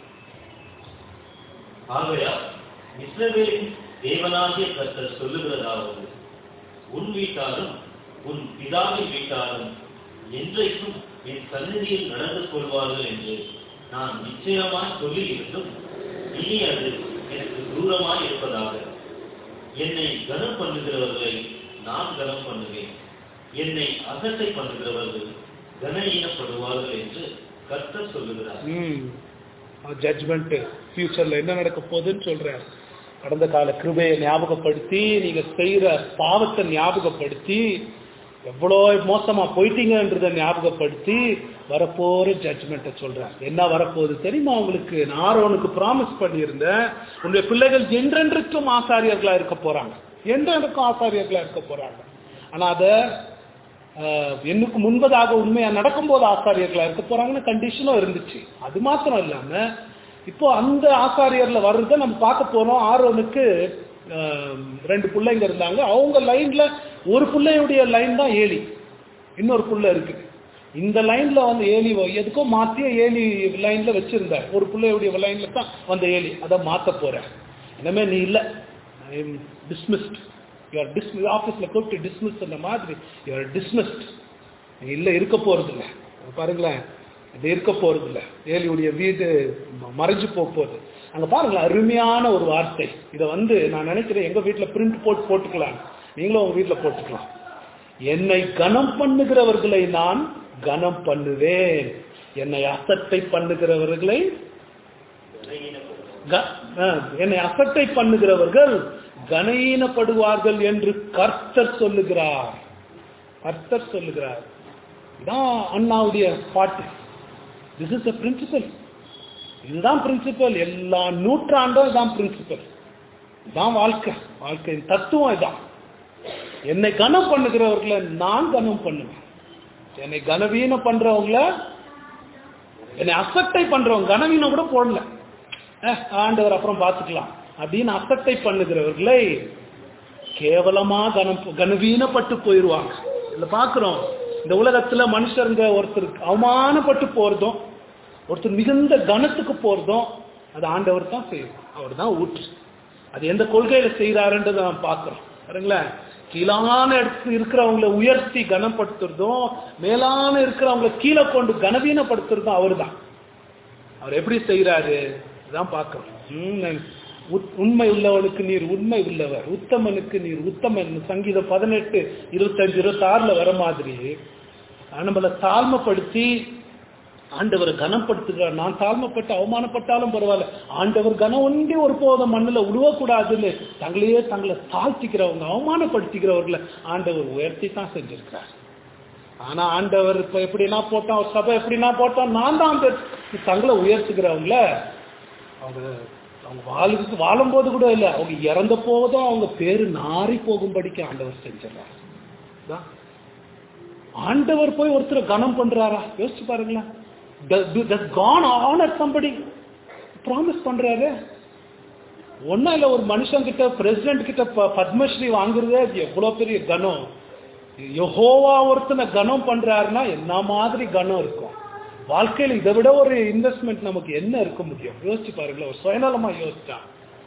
ஆகையால் இஸ்ரவேலின் தேவனாகிய கர்த்தர் சொல்லுகிறதாவது உன் வீட்டாரும் உன் பிதாவின் வீட்டாரும் என்றைக்கும் என் சந்நிதியில் நடந்து கொள்வார்கள் என்று நான் நிச்சயமாய் சொல்லியிருந்தும் இனி அது எனக்கு தூரமாய் இருப்பதாக என்னை கனம் பண்ணுகிறவர்களை நான் கனம் பண்ணுவேன் என்னை அசட்டை பண்ணுகிறவர்கள் கனஈனப்படுவார்கள் என்று கர்த்தர் சொல்லுகிறார் ஜட்ஜ்மெண்ட் ஃபியூச்சர்ல என்ன நடக்க போகுதுன்னு சொல்றாரு கடந்த கால கிருபையை ஞாபகப்படுத்தி நீங்க செய்யற பாவத்தை ஞாபகப்படுத்தி எவ்வளோ மோசமா போயிட்டீங்கன்றத ஞாபகப்படுத்தி வரப்போற ஜட்ஜ்மெண்ட்டை சொல்றார் என்ன வரப்போகுது தெரியுமா உங்களுக்கு நான் ஆரோனுக்கு ப்ராமிஸ் பண்ணியிருந்தேன் உங்களுடைய பிள்ளைகள் என்றென்றைக்கும் ஆசாரியர்களா இருக்க போறாங்க என்றென்றைக்கும் ஆசாரியர்களா இருக்க போறாங்க ஆனா அதை ஆஹ், என்னுக்கு முன்பதாக உண்மையா நடக்கும்போது ஆசாரியர்களா இருக்க போறாங்கன்னு கண்டிஷனும் இருந்துச்சு அது மாத்திரம் இல்லாம இப்போ அந்த ஆசாரியர்ல வர்றதை நம்ம பார்க்க போறோம் ஆரோனுக்கு ஆஹ், ரெண்டு பிள்ளைங்க இருந்தாங்க அவங்க லைன்ல ஒரு பிள்ளையுடைய லைன் தான் ஏலி இன்னொரு புள்ள இருக்குது இந்த லைன்ல வந்து ஏலி வ- எதுக்கோ மாத்திய ஏலி லைன்ல வச்சிருந்தார் ஒரு பிள்ளையுடைய லைன்ல தான் வந்த ஏலி அதை மாத்த போறேன் இனிமே நீ இல்ல டிஸ்மிஸ்ட் யூஆர் டிஸ் ஆஃபீஸ்ல கூப்பிட்டு டிஸ்மிஸ் அந்த மாதிரி யூஆர் டிஸ்மிஸ்ட் நீ இல்ல இருக்க போறது இல்ல பாருங்களேன் இது இருக்க போறது இல்ல ஏலியுடைய வீடு ம- மறைஞ்சு போக போகுது அங்க பாருங்களேன் அருமையான ஒரு வார்த்தை இதை வந்து நான் நினைக்கிறேன் எங்க வீட்டுல பிரிண்ட் போட்டு போட்டுக்கலாம் நீங்களும் உங்க வீட்டுல போட்டுக்கலாம் என்னை கனம் பண்ணுகிறவர்களை நான் கனம் பண்ணுவேன் என்னை அசட்டை பண்ணுகிறவர்களை க- ஆ, என்னை அசட்டை பண்ணுகிறவர்கள் கனஈனப்படுவார்கள் என்று கர்த்தர் சொல்லுகிறார் கர்த்தர் சொல்லுகிறார் இதான் அண்ணாவுடைய பாட்டு திஸ் இஸ் அ பிரின்சிபல் இதுதான் பிரின்சிபல் எல்லா நூற்றாண்டும் இதான் பிரின்சிபல் இதான் வாழ்க்கை வாழ்க்கையின் தத்துவம் இதான் என்னை கனம் பண்ணுகிறவர்களை நான் கனம் பண்ணுவேன் என்னை கனவீனம் பண்றவங்கள என்னை அசட்டை பண்றவங்க கனவீனம் கூட போடல அஹ், ஆண்டவர் அப்புறம் பார்த்துக்கலாம் அப்படின்னு அசட்டை பண்ணுகிறவர்களை கேவலமா கனம் கனவீனப்பட்டு போயிடுவாங்க இதுல பாக்குறோம் இந்த உலகத்துல மனுஷருங்க ஒருத்தருக்கு அவமானப்பட்டு போறதும் ஒருத்தர் மிகுந்த கனத்துக்கு போறதும் அது ஆண்டவர் தான் செய்யும் அவர் தான் ஊற்று அது எந்த கொள்கையில செய்யறாருன்றதை நாம் பார்க்கிறோம் பாருங்களேன் கீழான இடத்துல இருக்கிறவங்களை உயர்த்தி கனப்படுத்துறதும் மேலான இருக்கிறவங்களை கீழே கொண்டு கனவீனப்படுத்துறதும் அவர்தான் அவர் எப்படி செய்யறாரு இதான் பார்க்கிறோம் ம், உத்- உண்மை உள்ளவனுக்கு நீர் உண்மை உள்ளவர் உத்தமனுக்கு நீர் உத்தமன் சங்கீதம் பதினெட்டு இருபத்தஞ்சு இருபத்தி ஆறுல வர மாதிரி நம்மளை தாழ்மைப்படுத்தி ஆண்டவரை கனப்படுத்துகிறார் நான் தாழ்மைப்பட்டு அவமானப்பட்டாலும் பரவாயில்ல ஆண்டவர் கனம் ஒன்றே ஒரு போதும் மண்ணில் உழுவக்கூடாதுன்னு தங்களையே தங்களை தாழ்த்திக்கிறவங்க அவமானப்படுத்திக்கிறவர்களை ஆண்டவர் உயர்த்தி தான் செஞ்சிருக்கிறார் ஆனா ஆண்டவர் இப்ப எப்படின்னா போட்டோம் அவர் சபை எப்படின்னா போட்டோம் நான் தான் அந்த தங்களை உயர்த்துக்கிறவங்கள அவங்க அவங்க வாழுக்கு வாழும்போது கூட இல்லை அவங்க இறந்த போதும் அவங்க பேரு நாறி போகும்படிக்கு ஆண்டவர் செஞ்சிடறார் இதான். ஆண்டவர் போய் ஒருத்தரை கனம் பண்றாரா யோசிச்சு பாருங்களேன் கான் ஆனர் சம்படி ப்ராமிஸ் பண்றாரு ஒன்னும் இல்ல ஒரு மனுஷன் கிட்ட பிரசிடென்ட் கிட்ட ப- பத்மஸ்ரீ வாங்குறதே அது எவ்வளவு பெரிய கனம் யெகோவா ஒருத்தனை கனம் பண்றாருன்னா என்ன மாதிரி கனம் இருக்கும் வாழ்க்கையில இதை விட ஒரு இன்வெஸ்ட்மெண்ட் நமக்கு என்ன இருக்க முடியும் யோசிச்சு பாருங்களேன் ஒரு சுயநலமா யோசிச்சா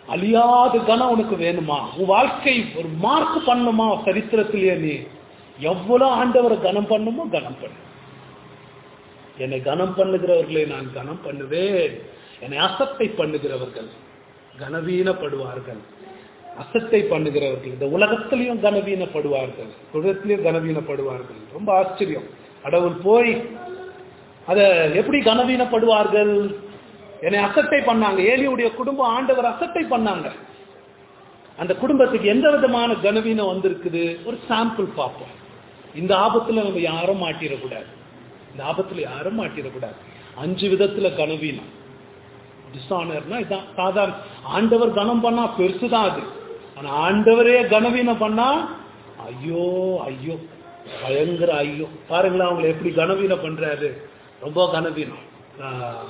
அழியாத கனம் உனக்கு வேணுமா உன் வாழ்க்கை ஒரு மார்க் பண்ணுமா சரித்திரத்திலேயே நீ எவ்வளவு ஆண்டவரை கனம் பண்ணுமோ கனம் பண்ணு என்னை கனம் பண்ணுகிறவர்களை நான் கனம் பண்ணுவேன் என்னை அசத்தை பண்ணுகிறவர்கள் கனவீனப்படுவார்கள் அசத்தை பண்ணுகிறவர்கள் இந்த உலகத்திலையும் கனவீனப்படுவார்கள் உலகத்திலையும் கனவீனப்படுவார்கள் ரொம்ப ஆச்சரியம் கடவுள் போய் அத எப்படி கனவீனப்படுவார்கள் என்னை அசட்டை பண்ணாங்க ஏலியுடைய குடும்பம் ஆண்டவர் அசட்டை பண்ணாங்க அந்த குடும்பத்துக்கு எந்த விதமான கனவீனம் வந்திருக்குது ஒரு சாம்பிள் பார்ப்போம் இந்த ஆபத்துல நம்ம யாரும் மாட்டிடக்கூடாது இந்த ஆபத்துல யாரும் மாட்டிடக்கூடாது அஞ்சு விதத்துல கனவீனம் டிஸ்ஆனர்னா இதான் சாதாரண ஆண்டவர் கனம் பண்ணா பெருசுதான் அது ஆனா ஆண்டவரே கனவீனம் பண்ணா ஐயோ ஐயோ பயங்கர ஐயோ பாருங்களேன் அவங்களை எப்படி கனவீனம் பண்றாரு ரொம்ப கனவீனம் ஆஹ்,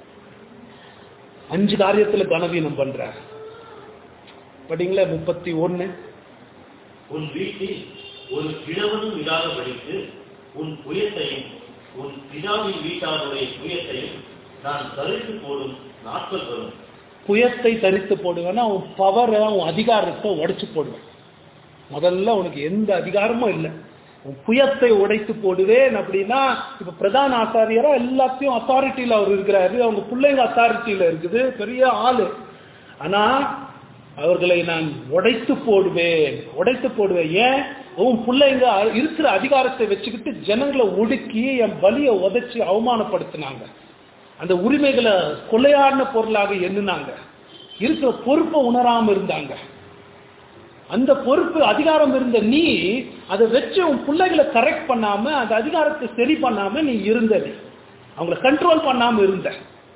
அஞ்சு காரியத்துல கனவீனம் பண்றாரு படிங்களா முப்பத்தி ஒண்ணு உன் வீட்டில் ஒரு கிழவனும் இல்லாதபடிக்கு உன் புயத்தையும் உன் பிதாவின் வீட்டாருடைய புயத்தையும் நான் தரித்து போடும் நாட்கள் வரும் புயத்தை தரித்து போடுவேன்னா உன் பவரை உன் அதிகாரத்தை உடைச்சு போடுவேன் முதல்ல உனக்கு எந்த அதிகாரமும் இல்லை உன் புயத்தை உடைத்து போடுவேன் அப்படின்னா இப்ப பிரதான ஆசாரியரா எல்லாத்தையும் அத்தாரிட்டியில அவர் இருக்கிறாரு அவங்க பிள்ளைங்க அத்தாரிட்டியில இருக்குது பெரிய ஆளு ஆனா அவர்களை நான் உடைத்து போடுவேன் உடைத்து போடுவேன் ஏன் உன் பிள்ளைங்க இருக்கிற அதிகாரத்தை வச்சுக்கிட்டு ஜனங்களை ஒடுக்கி என் பலியை உதைச்சி அவமானப்படுத்தினாங்க அந்த உரிமைகளை கொலையாடின பொருளாக எண்ணினாங்க இருக்கிற பொறுப்பை உணராம இருந்தாங்க அந்த பொறுப்பு அதிகாரம் இருந்த நீ அதை வச்சு உன் பிள்ளைகளை கரெக்ட் பண்ணாம அந்த அதிகாரத்தை சரி பண்ணாம நீ இருந்த நீ அவங்கள கண்ட்ரோல் பண்ணாம இருந்த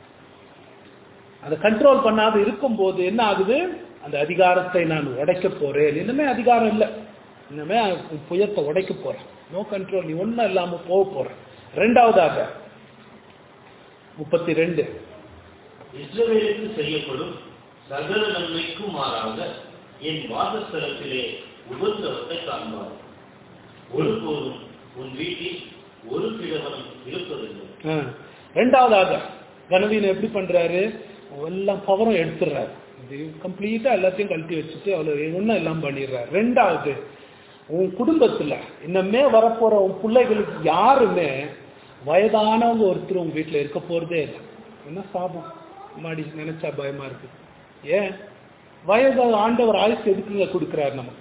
அதை கண்ட்ரோல் பண்ணாம இருக்கும்போது என்ன ஆகுது அந்த அதிகாரத்தை நான் உடைக்க போறேன் இனிமே அதிகாரம் இல்லை இனிமே உன் புயத்தை உடைக்க போறேன் நோ கண்ட்ரோல் நீ ஒன்றும் இல்லாம போக போற ரெண்டாவதாக முப்பத்தி ரெண்டு இஸ்ரவேலுக்கு செய்யப்படும் சகல நன்மைக்கும் மாறாக என் வாசஸ்தலத்திலே உபத்திரவத்தை காண்பார் ஒருபோதும் உன் வீட்டில் ஒரு கிழவனும் இருப்பதில்லை ஆ. ரெண்டாவதாக கனவீனம் எப்படி பண்றாரு எல்லாம் பவரும் எடுத்துடுறாரு இது கம்ப்ளீட்டா எல்லாத்தையும் கழட்டி வச்சுட்டு அவ்வளவு ஒன்றும் எல்லாம் பண்ணிடுறாரு ரெண்டாவது உன் குடும்பத்துல இன்னமே வரப்போற உன் பிள்ளைகளுக்கு யாருமே வயதானவங்க ஒருத்தர் உங்க வீட்டுல இருக்க போறதே இல்லை என்ன சாபம் மாடி நினைச்சா பயமா இருக்கு ஏன் வயது ஆண்டவர் ஆயுசு எதுக்குங்க கொடுக்குறாரு நமக்கு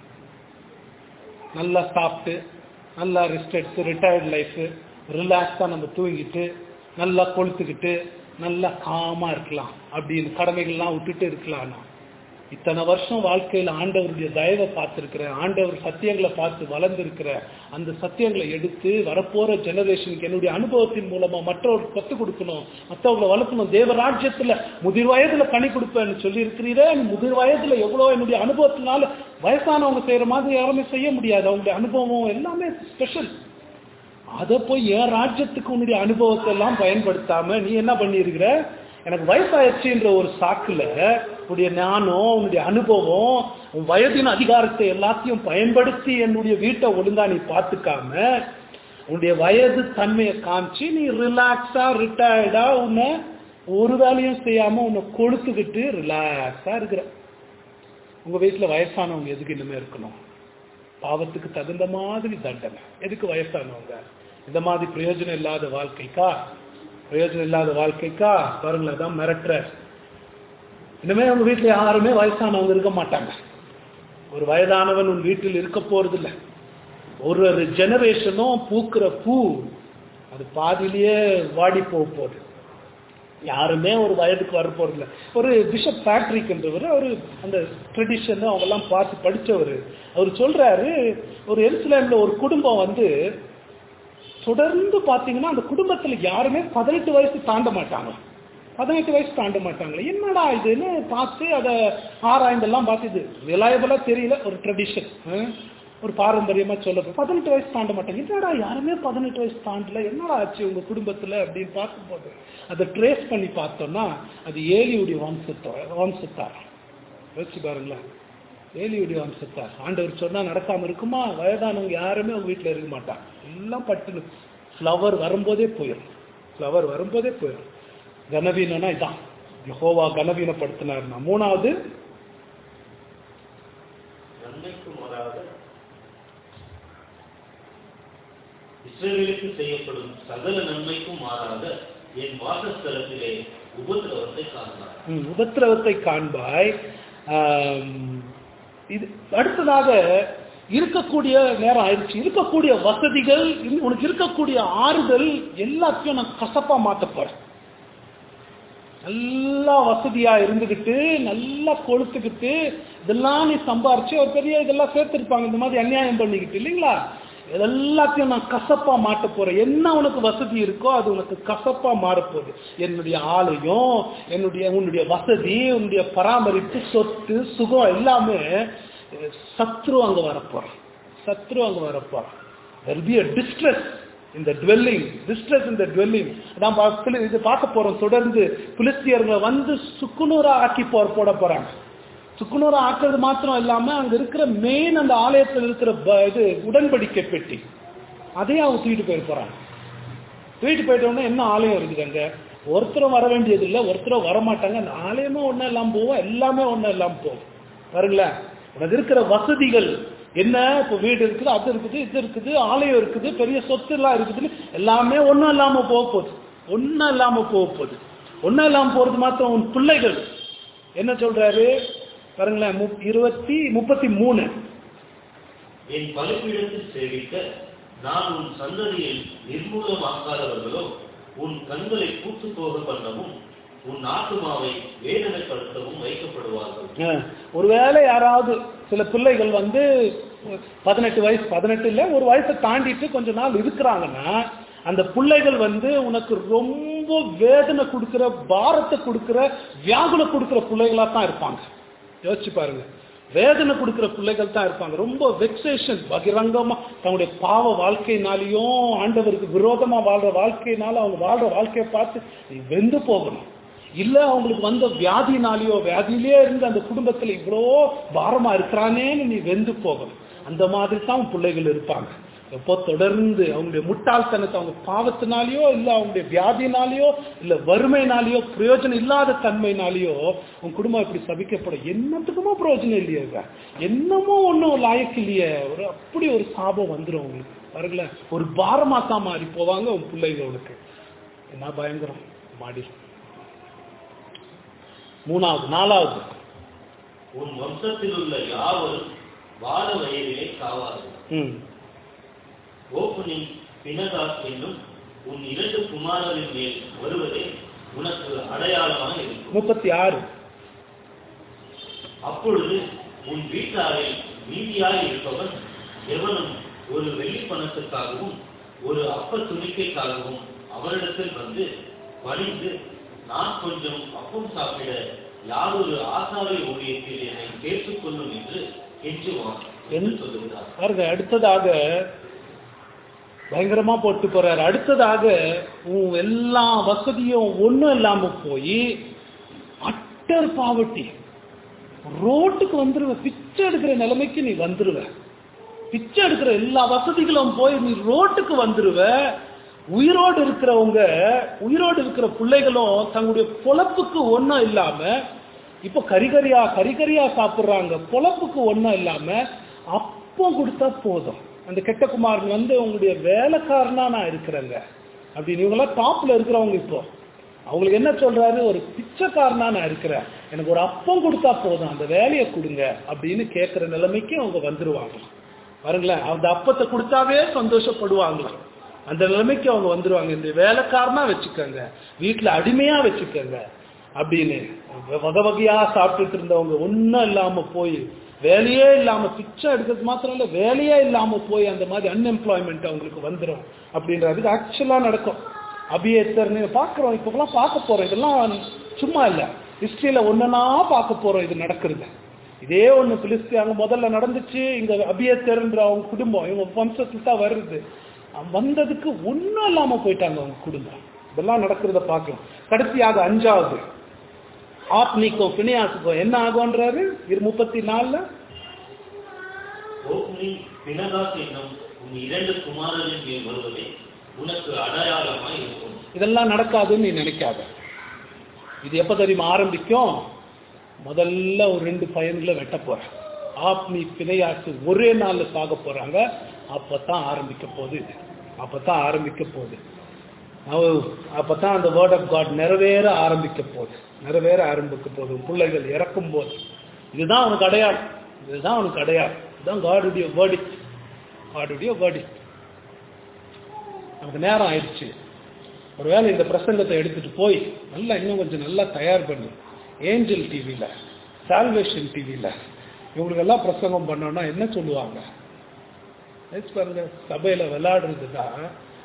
நல்லா சாப்பிட்டு நல்லா ரெஸ்ட் எடுத்து ரிட்டையர்ட் லைஃப் ரிலாக்ஸாக நம்ம தூங்கிட்டு நல்லா கொளுத்துக்கிட்டு நல்லா காமா இருக்கலாம் அப்படின்னு கடமைகள்லாம் விட்டுட்டு இருக்கலாம் நான் இத்தனை வருஷம் வாழ்க்கையில் ஆண்டவருடைய தயவை பார்த்துருக்கிறேன் ஆண்டவர் சத்தியங்களை பார்த்து வளர்ந்துருக்கிற அந்த சத்தியங்களை எடுத்து வரப்போற ஜெனரேஷனுக்கு என்னுடைய அனுபவத்தின் மூலமா மற்றவர்களுக்கு கற்றுக் கொடுக்கணும் மற்றவங்களை வளர்க்கணும் தேவராஜ்யத்துல முதிர் வயதுல கனி கொடுப்பேன்னு சொல்லி இருக்கிறீரே முதிர் வயதுல எவ்வளவு என்னுடைய அனுபவத்தினால வயசானவங்க செய்யற மாதிரி யாருமே செய்ய முடியாது அவங்களுடைய அனுபவம் எல்லாமே ஸ்பெஷல் அதை போய் என் ராஜ்யத்துக்கு உன்னுடைய அனுபவத்தை எல்லாம் பயன்படுத்தாம நீ என்ன பண்ணியிருக்கிற எனக்கு வயசாயிடுச்சுன்ற ஒரு சாக்குல உன்னுடைய ஞானம் உன்னுடைய அனுபவம் உன் வயதின் அதிகாரத்தை எல்லாத்தையும் பயன்படுத்தி என்னுடைய வீட்டை ஒழுங்கா நீ பார்த்துக்காம உன்னுடைய வயது தன்மையை காமிச்சு நீ ரிலாக்ஸா ரிட்டையர்டா உன்னை ஒரு வேலையும் செய்யாம உன்னை கொழுத்துக்கிட்டு ரிலாக்ஸா இருக்கிற உங்க வீட்டுல வயசானவங்க எதுக்கு இனிமே இருக்கணும் பாவத்துக்கு தகுந்த மாதிரி தண்டனை எதுக்கு வயசானவங்க இந்த மாதிரி பிரயோஜனம் இல்லாத வாழ்க்கைக்கா பிரயோஜனம் இல்லாத வாழ்க்கைக்கா பாருங்களேன் தான் மிரட்டுற இனிமே உங்க வீட்டுல யாருமே வயசானவங்க இருக்க மாட்டாங்க ஒரு வயதானவன் உன் வீட்டில் இருக்க போறதில்ல ஒரு ஒரு ஜெனரேஷனும் பூக்கிற பூ அது பாதியிலேயே வாடி போக போகுது யாருமே ஒரு வயதுக்கு வர போறதில்ல ஒரு பிஷப் பேட்ரிக்ன்றவர் அவர் அந்த ட்ரெடிஷன் அவங்கெல்லாம் பார்த்து படிச்சவர் அவர் சொல்றாரு ஒரு எருசலேம்ல ஒரு குடும்பம் வந்து தொடர்ந்து பாத்தீங்கன்னா அந்த குடும்பத்துல யாருமே பதினெட்டு வயசு தாண்ட மாட்டாங்க பதினெட்டு வயசு தாண்ட மாட்டாங்களே என்னடா இதுன்னு பார்த்து அதை ஆராய்ந்தெல்லாம் பார்த்து இது ரிலையபிளா தெரியல ஒரு ட்ரெடிஷன் ஒரு பாரம்பரியமா சொல்ல பதினெட்டு வயசு தாண்ட மாட்டாங்க என்னடா யாருமே பதினெட்டு வயசு தாண்டல என்னடா ஆச்சு உங்க குடும்பத்துல அப்படின்னு பார்க்கும்போது அதை ட்ரேஸ் பண்ணி பார்த்தோம்னா அது ஏலியுடைய வம்சத்தோ வம்சத்தார் யோசிச்சு பாருங்களேன் ஏலியுடைய வம்சத்தார் ஆண்டவர் சொன்னா நடக்காம இருக்குமா வயதானவங்க யாருமே உங்க வீட்டுல இருக்க மாட்டாங்க எல்லாம் பட்டுன்னு ஃப்ளவர் வரும்போதே போயிடும் ஃப்ளவர் வரும்போதே போயிடும் கனவீனம்னா இதான் யெகோவா கனவீனப்படுத்தினார்னா மூணாவது நன்மைக்கு மாறாக இஸ்ரவேலுக்கு செய்யப்படும் சகல நன்மைக்கும் மாறாக என் வாசஸ்தலத்திலே உபத்திரவத்தை காண்பார் ம், உபத்திரவத்தை காண்பாய் ஆம், இது அடுத்ததாக இருக்கக்கூடிய நேரம் ஆயிடுச்சு இருக்கக்கூடிய வசதிகள் இன்- உனக்கு இருக்கக்கூடிய ஆறுதல் எல்லாத்தையும் நான் கசப்பா மாத்த போறேன் நல்லா வசதியா இருந்துகிட்டு நல்லா கொளுத்துக்கிட்டு இதெல்லாம் நீ சம்பாரிச்சு ஒரு பெரிய இதெல்லாம் சேர்த்திருப்பாங்க இந்த மாதிரி அநியாயம் பண்ணிக்கிட்டு இல்லைங்களா இதெல்லாத்தையும் நான் கசப்பா மாட்ட போறேன் என்ன உனக்கு வசதி இருக்கோ அது உனக்கு கசப்பா மாறப்போகுது என்னுடைய ஆலயம் என்னுடைய உன்னுடைய வசதி உன்னுடைய பராமரிப்பு சொத்து சுகம் எல்லாமே அஹ், சத்ரு அங்க வரப்போறான் சத்ரு அங்க வரப்போறான் there will be a distress in the dwelling distress in the dwelling அதான் பா- பிலி- இது பார்க்க போறோம் தொடர்ந்து பிலிஸ்தியர்களை வந்து சுக்குநூறா ஆக்கி போற போட போறாங்க சுக்குநூறா ஆக்குறது மாத்திரம் இல்லாம அங்க இருக்கிற மெயின் அந்த ஆலயத்தில் இருக்கிற ப- இது உடன்படிக்கை பெட்டி அதையும் அவங்க தூக்கிட்டு போயிட போறாங்க தூக்கிட்டு போயிட்ட உடனே என்ன ஆலயம் இருக்குது அங்க ஒருத்தரும் வர வேண்டியது இல்லை ஒருத்தரும் வர மாட்டாங்க அந்த ஆலயமும் ஒன்றும் இல்லாம போவோம் எல்லாமே ஒன்றும் இல்லாம போகும் பாருங்களேன் உனக்கு இருக்கிற வசதிகள் என்ன இப்போ வீடு இருக்குது அது இருக்குது இது இருக்குது ஆலயம் இருக்குது பெரிய சொத்து எல்லாம் இருக்குது எல்லாமே ஒன்றும் இல்லாம போக போகுது ஒன்றும் இல்லாம போக போகுது ஒன்றும் இல்லாம போறது மாத்திரம் உன் பிள்ளைகள் என்ன சொல்றாரு பாருங்களேன் முப்- இருபத்தி முப்பத்தி மூணு என் பலிபீடத்தில் சேவிக்க நான் உன் சந்ததியை நிர்மூலமாக்காதவர்களோ உன் கண்களை பூத்து போக பண்ணவும் உன் ஆத்துமாவை வேதனைப்படுத்தவும் வைக்கப்படுவார்கள் அஹ், ஒருவேளை யாராவது சில பிள்ளைகள் வந்து பதினெட்டு வயசு பதினெட்டு இல்ல ஒரு வயசை தாண்டிட்டு கொஞ்ச நாள் இருக்கிறாங்கன்னா அந்த பிள்ளைகள் வந்து உனக்கு ரொம்ப வேதனை கொடுக்கிற பாரத்தை கொடுக்கிற வியாகுல கொடுக்கிற பிள்ளைகளா தான் இருப்பாங்க யோசிச்சு பாருங்க வேதனை கொடுக்கிற பிள்ளைகள் தான் இருப்பாங்க ரொம்ப வெக்ஸேஷன் பகிரங்கமா தன்னுடைய பாவ வாழ்க்கையினாலையும் ஆண்டவருக்கு விரோதமா வாழ்ற வாழ்க்கையினால அவங்க வாழ்ற வாழ்க்கையை பார்த்து நீ வெந்து போகணும் இல்ல அவங்களுக்கு வந்த வியாதினாலேயோ வியாதியிலே இருந்து அந்த குடும்பத்துல இவ்வளோ பாரமா இருக்கிறானேன்னு நீ வெந்து போகணும் அந்த மாதிரி தான் உன் பிள்ளைகள் இருப்பாங்க எப்போ தொடர்ந்து அவங்களுடைய முட்டாள்தனத்தை அவங்க பாவத்தினாலேயோ இல்ல அவங்களுடைய வியாதினாலேயோ இல்ல வறுமைனாலேயோ பிரயோஜனம் இல்லாத தன்மைனாலேயோ உன் குடும்பம் இப்படி சபிக்கப்படும் என்னத்துக்குமோ பிரயோஜனம் இல்லையே இவ. என்னமோ ஒன்றும் லாயக்கு இல்லையே ஒரு அப்படி ஒரு சாபம் வந்துடும் உங்களுக்கு பாருங்களேன் ஒரு பாரமா தான் மாறி போவாங்க உன் பிள்ளைங்க உனக்கு என்ன பயங்கரம் மாடி மூணாவது நாலாவது உன் வம்சத்தில் உள்ள யாவரும் வாழ வயதிலே சாவார்கள் ம் ஓப்பனின் பினகாஸ் என்னும் உன் இரண்டு குமாரரின் மேல் வருவதே உனக்கு அடையாளமாக இருக்கும் முப்பத்தி ஆறு அப்பொழுது உன் வீட்டாரில் மீதியாய் இருப்பவன் எவனும் ஒரு வெள்ளி பணத்துக்காகவும் ஒரு அப்ப துணிக்கைக்காகவும் அவரிடத்தில் வந்து பணிந்து நான் கொஞ்சம் அப்பம் சாப்பிட யாரொரு ஆசாவை ஊழியத்தில் என்னை சேர்த்துக் கொள்ளும் என்று கெஞ்சுவான் என்று என்- சொல்லுகிறார் பாருங்க அடுத்ததாக பயங்கரமா போட்டு போறாரு அடுத்ததாக உன் எல்லா வசதியும் ஒண்ணும் இல்லாம போய் அட்டர் பாவட்டி ரோட்டுக்கு வந்துருவ பிச்சை எடுக்கிற நிலைமைக்கு நீ வந்துருவ பிச்சை எடுக்கிற எல்லா வசதிகளும் போய் நீ ரோட்டுக்கு வந்துருவ உயிரோடு இருக்கிறவங்க உயிரோடு இருக்கிற பிள்ளைகளும் தங்களுடைய பொழப்புக்கு ஒண்ணும் இல்லாம இப்போ கறிகறியா கறிகறியா சாப்பிடுறாங்க பொழப்புக்கு ஒண்ணும் இல்லாம அப்பம் கொடுத்தா போதும் அந்த கெட்ட குமாரன் வந்து உங்களுடைய வேலைக்காரனா நான் இருக்கிறேங்க அப்படின்னு இவங்கெல்லாம் டாப்ல இருக்கிறவங்க இப்போ அவங்களுக்கு என்ன சொல்றாரு ஒரு பிச்சைக்காரனா நான் இருக்கிறேன் எனக்கு ஒரு அப்பம் கொடுத்தா போதும் அந்த வேலையை கொடுங்க அப்படின்னு கேட்கிற நிலைமைக்கு அவங்க வந்துருவாங்க பாருங்களேன் அந்த அப்பத்தை கொடுத்தாவே சந்தோஷப்படுவாங்களாம் அந்த நிலைமைக்கு அவங்க வந்துருவாங்க இந்த வேலைக்காரனா வச்சுக்கோங்க வீட்டுல அடிமையா வச்சுக்கோங்க அப்படின்னு வகை வகையா சாப்பிட்டுட்டு இருந்தவங்க ஒன்றும் இல்லாம போய் வேலையே இல்லாம பிச்சை எடுக்கிறது மாத்திரம் இல்ல வேலையே இல்லாம போய் அந்த மாதிரி அன்எம்ப்ளாய்மெண்ட் அவங்களுக்கு வந்துடும் அப்படின்றது ஆக்சுவலா நடக்கும் அபியேத்தர் நீங்க பாக்குறோம் இப்பெல்லாம் பார்க்க போறோம் இதெல்லாம் சும்மா இல்ல ஹிஸ்டரியில ஒன்னா பார்க்க போறோம் இது நடக்கிறது இதே ஒண்ணு பிலிஸ்தியாங்க முதல்ல நடந்துச்சு இங்க அபியேத்தர்ன்ற அவங்க குடும்பம் இவங்க வம்சத்துல தான் வருது வந்ததுக்கு ஒன்றும் இல்லாம போயிட்டாங்க அவங்க குடும்பம் இதெல்லாம் நடக்கிறத பார்க்கலாம் கடைசியாக அஞ்சாவது ஆத்மிக்கும் பிணியாசுக்கும் என்ன ஆகும்ன்றாரு இரு முப்பத்தி நாலுல ஓப்னி பினகாஸ் என்னும் உன் இரண்டு குமாரரின் மேல் வருவதே உனக்கு அடையாளமாய் இருக்கும் இதெல்லாம் நடக்காதுன்னு நீ நினைக்காத இது எப்ப தெரியுமா ஆரம்பிக்கும் முதல்ல ஒரு ரெண்டு பையன்களை வெட்ட போறேன் ஆப்னி பிணையாச்சு ஒரே நாள்ல சாக போறாங்க அப்பதான் ஆரம்பிக்க போகுது இது அப்பதான் ஆரம்பிக்க போகுது அவ- அப்பதான் அந்த வேர்ட் ஆஃப் காட் நிறைவேற ஆரம்பிக்க போகுது நிறைவேற ஆரம்பிக்க போகுது பிள்ளைகள் இறக்கும் போது இதுதான் அவனுக்கு அடையாளம் இதுதான் அவனுக்கு அடையாளம் இதுதான் காடுடைய வேர்டிக் காடுடைய வேர்டிக் நமக்கு நேரம் ஆயிடுச்சு ஒருவேளை இந்த பிரசங்கத்தை எடுத்துட்டு போய் நல்லா இன்னும் கொஞ்சம் நல்லா தயார் பண்ணி ஏஞ்சல் டிவியில சால்வேஷன் டிவியில இவங்களுக்கெல்லாம் பிரசங்கம் பண்ணோம்னா என்ன சொல்லுவாங்க யோசிச்சு பாருங்க சபையில விளையாடுறது தான்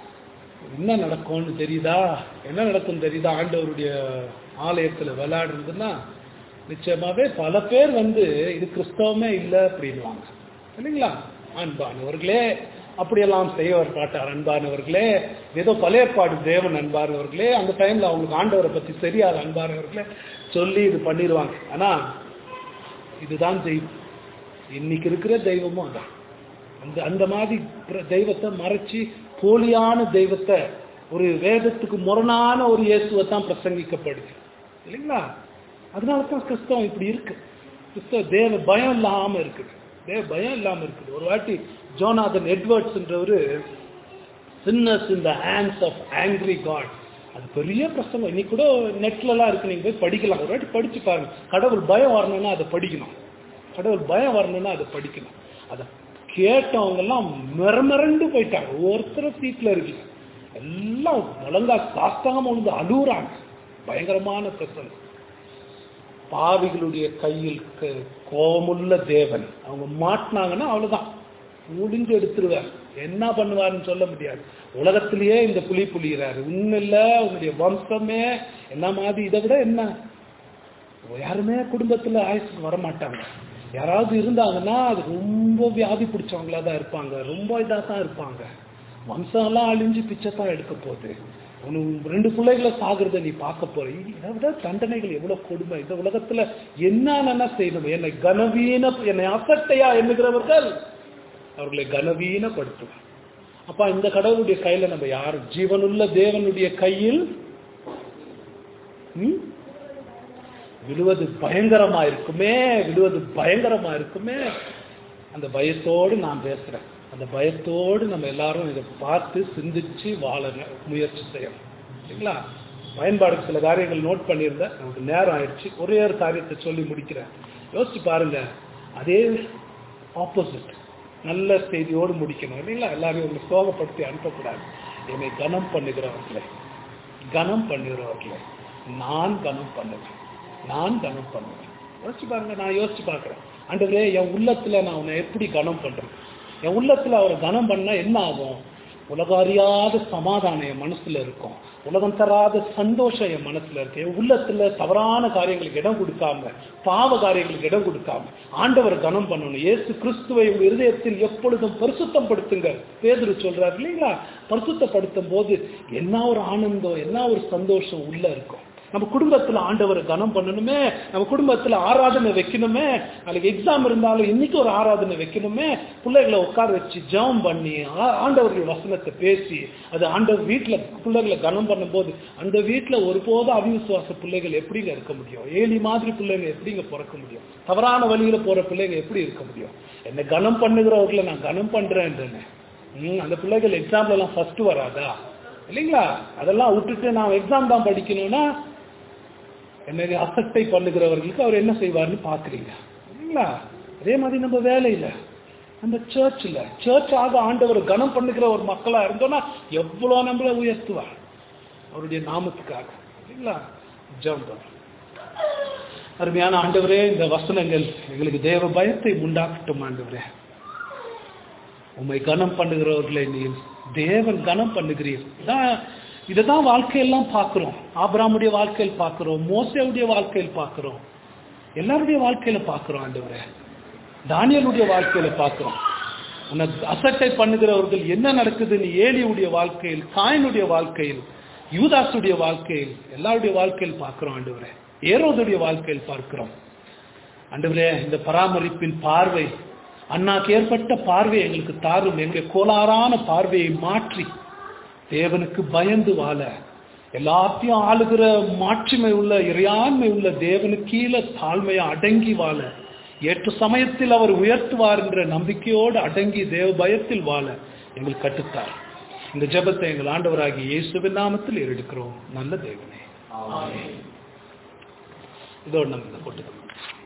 என்ன நடக்கும்னு தெரியுதா என்ன நடக்கும் தெரியுதா ஆண்டவருடைய ஆலயத்துல விளையாடுறதுன்னா நிச்சயமாவே பல பேர் வந்து இது கிறிஸ்தவமே இல்லை அப்படின்வாங்க இல்லைங்களா அன்பானவர்களே அப்படியெல்லாம் செய்யவர் காட்டார் அன்பானவர்களே ஏதோ பழையப்பாடு தேவன் அன்பானவர்களே அந்த டைம்ல அவங்களுக்கு ஆண்டவரை பத்தி தெரியாது அன்பானவர்களே சொல்லி இது பண்ணிடுவாங்க ஆனா இதுதான் தெய்வம் இன்னைக்கு இருக்கிற தெய்வமும் அதான் அந்த அந்த மாதிரி பிர- தெய்வத்தை மறைச்சு போலியான தெய்வத்தை ஒரு வேதத்துக்கு முரணான ஒரு இயேசுவை தான் பிரசங்கிக்கப்படுது இல்லைங்களா அதனால தான் கிறிஸ்தவம் இப்படி இருக்கு கிறிஸ்தவ தேவ பயம் இல்லாம இருக்குது தேவ பயம் இல்லாம இருக்குது ஒரு வாட்டி ஜோனாதன் எட்வர்ட்ஸ்ன்றவரு sinners in the hands of angry God அது பெரிய பிரசங்கம் இன்னைக்கு கூட நெட்லலாம் இருக்கு நீங்க போய் படிக்கலாம் ஒரு வாட்டி படிச்சு பாருங்க கடவுள் பயம் வரணும்னா அதை படிக்கணும் கடவுள் பயம் வரணும்னா அதை படிக்கணும் அதை கேட்டவங்க எல்லாம் மிரமிரண்டு போயிட்டாங்க ஒருத்தர் சீட்ல இருக்கு எல்லாம் ஒழுங்கா சாஸ்தாகம் உழுந்து அழுகுறாங்க பயங்கரமான பிரசங்கம் பாவிகளுடைய கையில் க- கோபமுள்ள தேவன் அவங்க மாட்டினாங்கன்னா அவ்வளவுதான் முடிஞ்சு எடுத்துருவார் என்ன பண்ணுவாருன்னு சொல்ல முடியாது உலகத்திலேயே இந்த புலி புலிகிறாரு உண்மை இல்ல உன்னுடைய வம்சமே என்ன மாதிரி இதை விட என்ன யாருமே குடும்பத்துல ஆயுசுக்கு வர மாட்டாங்க யாராவது இருந்தாங்கன்னா அது ரொம்ப வியாதி பிடிச்சவங்களா தான் இருப்பாங்க ரொம்ப இதா தான் இருப்பாங்க வம்சம் எல்லாம் அழிஞ்சு பிச்சை தான் எடுக்க போகுது உனக்கு ரெண்டு பிள்ளைகளை சாகுறத நீ பார்க்க போற இதை விட தண்டனைகள் எவ்வளவு கொடுமை இந்த உலகத்துல என்ன செய்யணும் என்னை கனவீன என்னை அசட்டையா எண்ணுகிறவர்கள் அவர்களை கனவீனப்படுத்துவார் அப்ப இந்த கடவுளுடைய கையில நம்ம யாரும் ஜீவனுள்ள தேவனுடைய கையில் ம்? விழுவது பயங்கரமா இருக்குமே விழுவது பயங்கரமா இருக்குமே அந்த பயத்தோடு நான் பேசுறேன் அந்த பயத்தோடு நம்ம எல்லாரும் இதை பார்த்து சிந்திச்சு வாழ முயற்சி செய்யணும் சரிங்களா பயன்பாடுக்கு சில காரியங்கள் நோட் பண்ணியிருந்தேன் நமக்கு நேரம் ஆயிடுச்சு ஒரே ஒரு காரியத்தை சொல்லி முடிக்கிறேன் யோசிச்சு பாருங்க அதே ஆப்போசிட் நல்ல செய்தியோடு முடிக்கணும் இல்லைங்களா எல்லாரையும் உங்களை சோகப்படுத்தி அனுப்பக்கூடாது என்னை கனம் பண்ணுகிறவர்களே கனம் பண்ணுகிறவர்களே நான் கனம் பண்ணுவேன் நான் கனம் பண்ணுவேன் யோசிச்சு பாருங்க நான் யோசிச்சு பார்க்கிறேன் ஆண்டவரே என் உள்ளத்துல நான் உன்னை எப்படி கனம் பண்றேன் என் உள்ளத்துல அவரை கனம் பண்ணா என்ன ஆகும் உலகம் அறியாத சமாதானம் என் மனசுல இருக்கும் உலகம் தராத சந்தோஷம் என் மனசுல இருக்கு என் உள்ளத்துல தவறான காரியங்களுக்கு இடம் கொடுக்காம பாவ காரியங்களுக்கு இடம் கொடுக்காம ஆண்டவர் கனம் பண்ணணும் இயேசு கிறிஸ்துவை உங்க இருதயத்தில் எப்பொழுதும் பரிசுத்தம் படுத்துங்க பேதுரு சொல்றாரு இல்லைங்களா பரிசுத்தப்படுத்தும் போது என்ன ஒரு ஆனந்தம் என்ன ஒரு சந்தோஷம் உள்ள இருக்கும் நம்ம குடும்பத்துல ஆண்டவரை கனம் பண்ணணுமே நம்ம குடும்பத்துல ஆராதனை வைக்கணுமே நாளைக்கு எக்ஸாம் இருந்தாலும் இன்னைக்கு ஒரு ஆராதனை வைக்கணுமே பிள்ளைகளை உட்கார வச்சு ஜெபம் பண்ணி ஆ- ஆண்டவருடைய வசனத்தை பேசி அது ஆண்டவர் வீட்டுல பிள்ளைகளை கனம் பண்ணும்போது அந்த வீட்டுல ஒருபோதும் அவிசுவாச பிள்ளைகள் எப்படிங்க இருக்க முடியும் ஏலி மாதிரி பிள்ளைங்க எப்படிங்க பிறக்க முடியும் தவறான வழியில போற பிள்ளைங்க எப்படி இருக்க முடியும் என்ன கனம் பண்ணுகிறவர்களை நான் கனம் பண்றேன்றேன்னு ம், அந்த பிள்ளைகள் எக்ஸாம்ல எல்லாம் ஃபர்ஸ்ட் வராதா இல்லைங்களா அதெல்லாம் விட்டுட்டு நான் எக்ஸாம் தான் படிக்கணும்னா என்னை அசட்டை பண்ணுகிறவர்களுக்கு அவர் என்ன செய்வார்னு பாக்குறீங்க இல்லைங்களா அதே மாதிரி நம்ம வேலையில அந்த சர்ச்சில் சர்ச் ஆக ஆண்டவர் கனம் பண்ணுகிற ஒரு மக்களா இருந்தோம்னா எவ்வளவு நம்மள உயர்த்துவார் அவருடைய நாமத்துக்காக இல்லைங்களா ஜெபம் அருமையான ஆண்டவரே இந்த வசனங்கள் எங்களுக்கு தேவ பயத்தை உண்டாக்கட்டும் ஆண்டவரே உம்மை கனம் பண்ணுகிறவர்களை நீ தேவன் கனம் பண்ணுகிறீர் இதான் இதைதான் வாழ்க்கையெல்லாம் பார்க்கிறோம் ஆபிராமுடைய வாழ்க்கையில் பார்க்கிறோம் மோசேவுடைய வாழ்க்கையில் பார்க்கிறோம் எல்லாருடைய வாழ்க்கையில பார்க்கிறோம் ஆண்டவரே தானியலுடைய வாழ்க்கையில பார்க்கிறோம் உன்னை அசட்டை பண்ணுகிறவர்கள் என்ன நடக்குது நீ ஏலியுடைய வாழ்க்கையில் காயனுடைய வாழ்க்கையில் யூதாசுடைய வாழ்க்கையில் எல்லாருடைய வாழ்க்கையில் பார்க்கிறோம் ஆண்டவரே ஏரோதுடைய வாழ்க்கையில் பார்க்கிறோம் ஆண்டவரே இந்த பராமரிப்பின் பார்வை அண்ணாக்கு ஏற்பட்ட பார்வை எங்களுக்கு தாரும் எங்களுடைய கோளாறான பார்வையை மாற்றி தேவனுக்கு பயந்து வாழ எல்லாத்தையும் ஆளுகிற மாட்சிமை உள்ள இறையாண்மை உள்ள தேவனுக்கு கீழே தாழ்மையா அடங்கி வாழ ஏற்ற சமயத்தில் அவர் உயர்த்துவார் என்ற நம்பிக்கையோடு அடங்கி தேவ பயத்தில் வாழ எங்களுக்கு கட்டுத்தார் இந்த ஜெபத்தை எங்கள் ஆண்டவராகிய இயேசுவின் நாமத்தில் எடுக்கிறோம் நல்ல தேவனே இதோடு நம்ம இந்த போட்டுக்கலாம்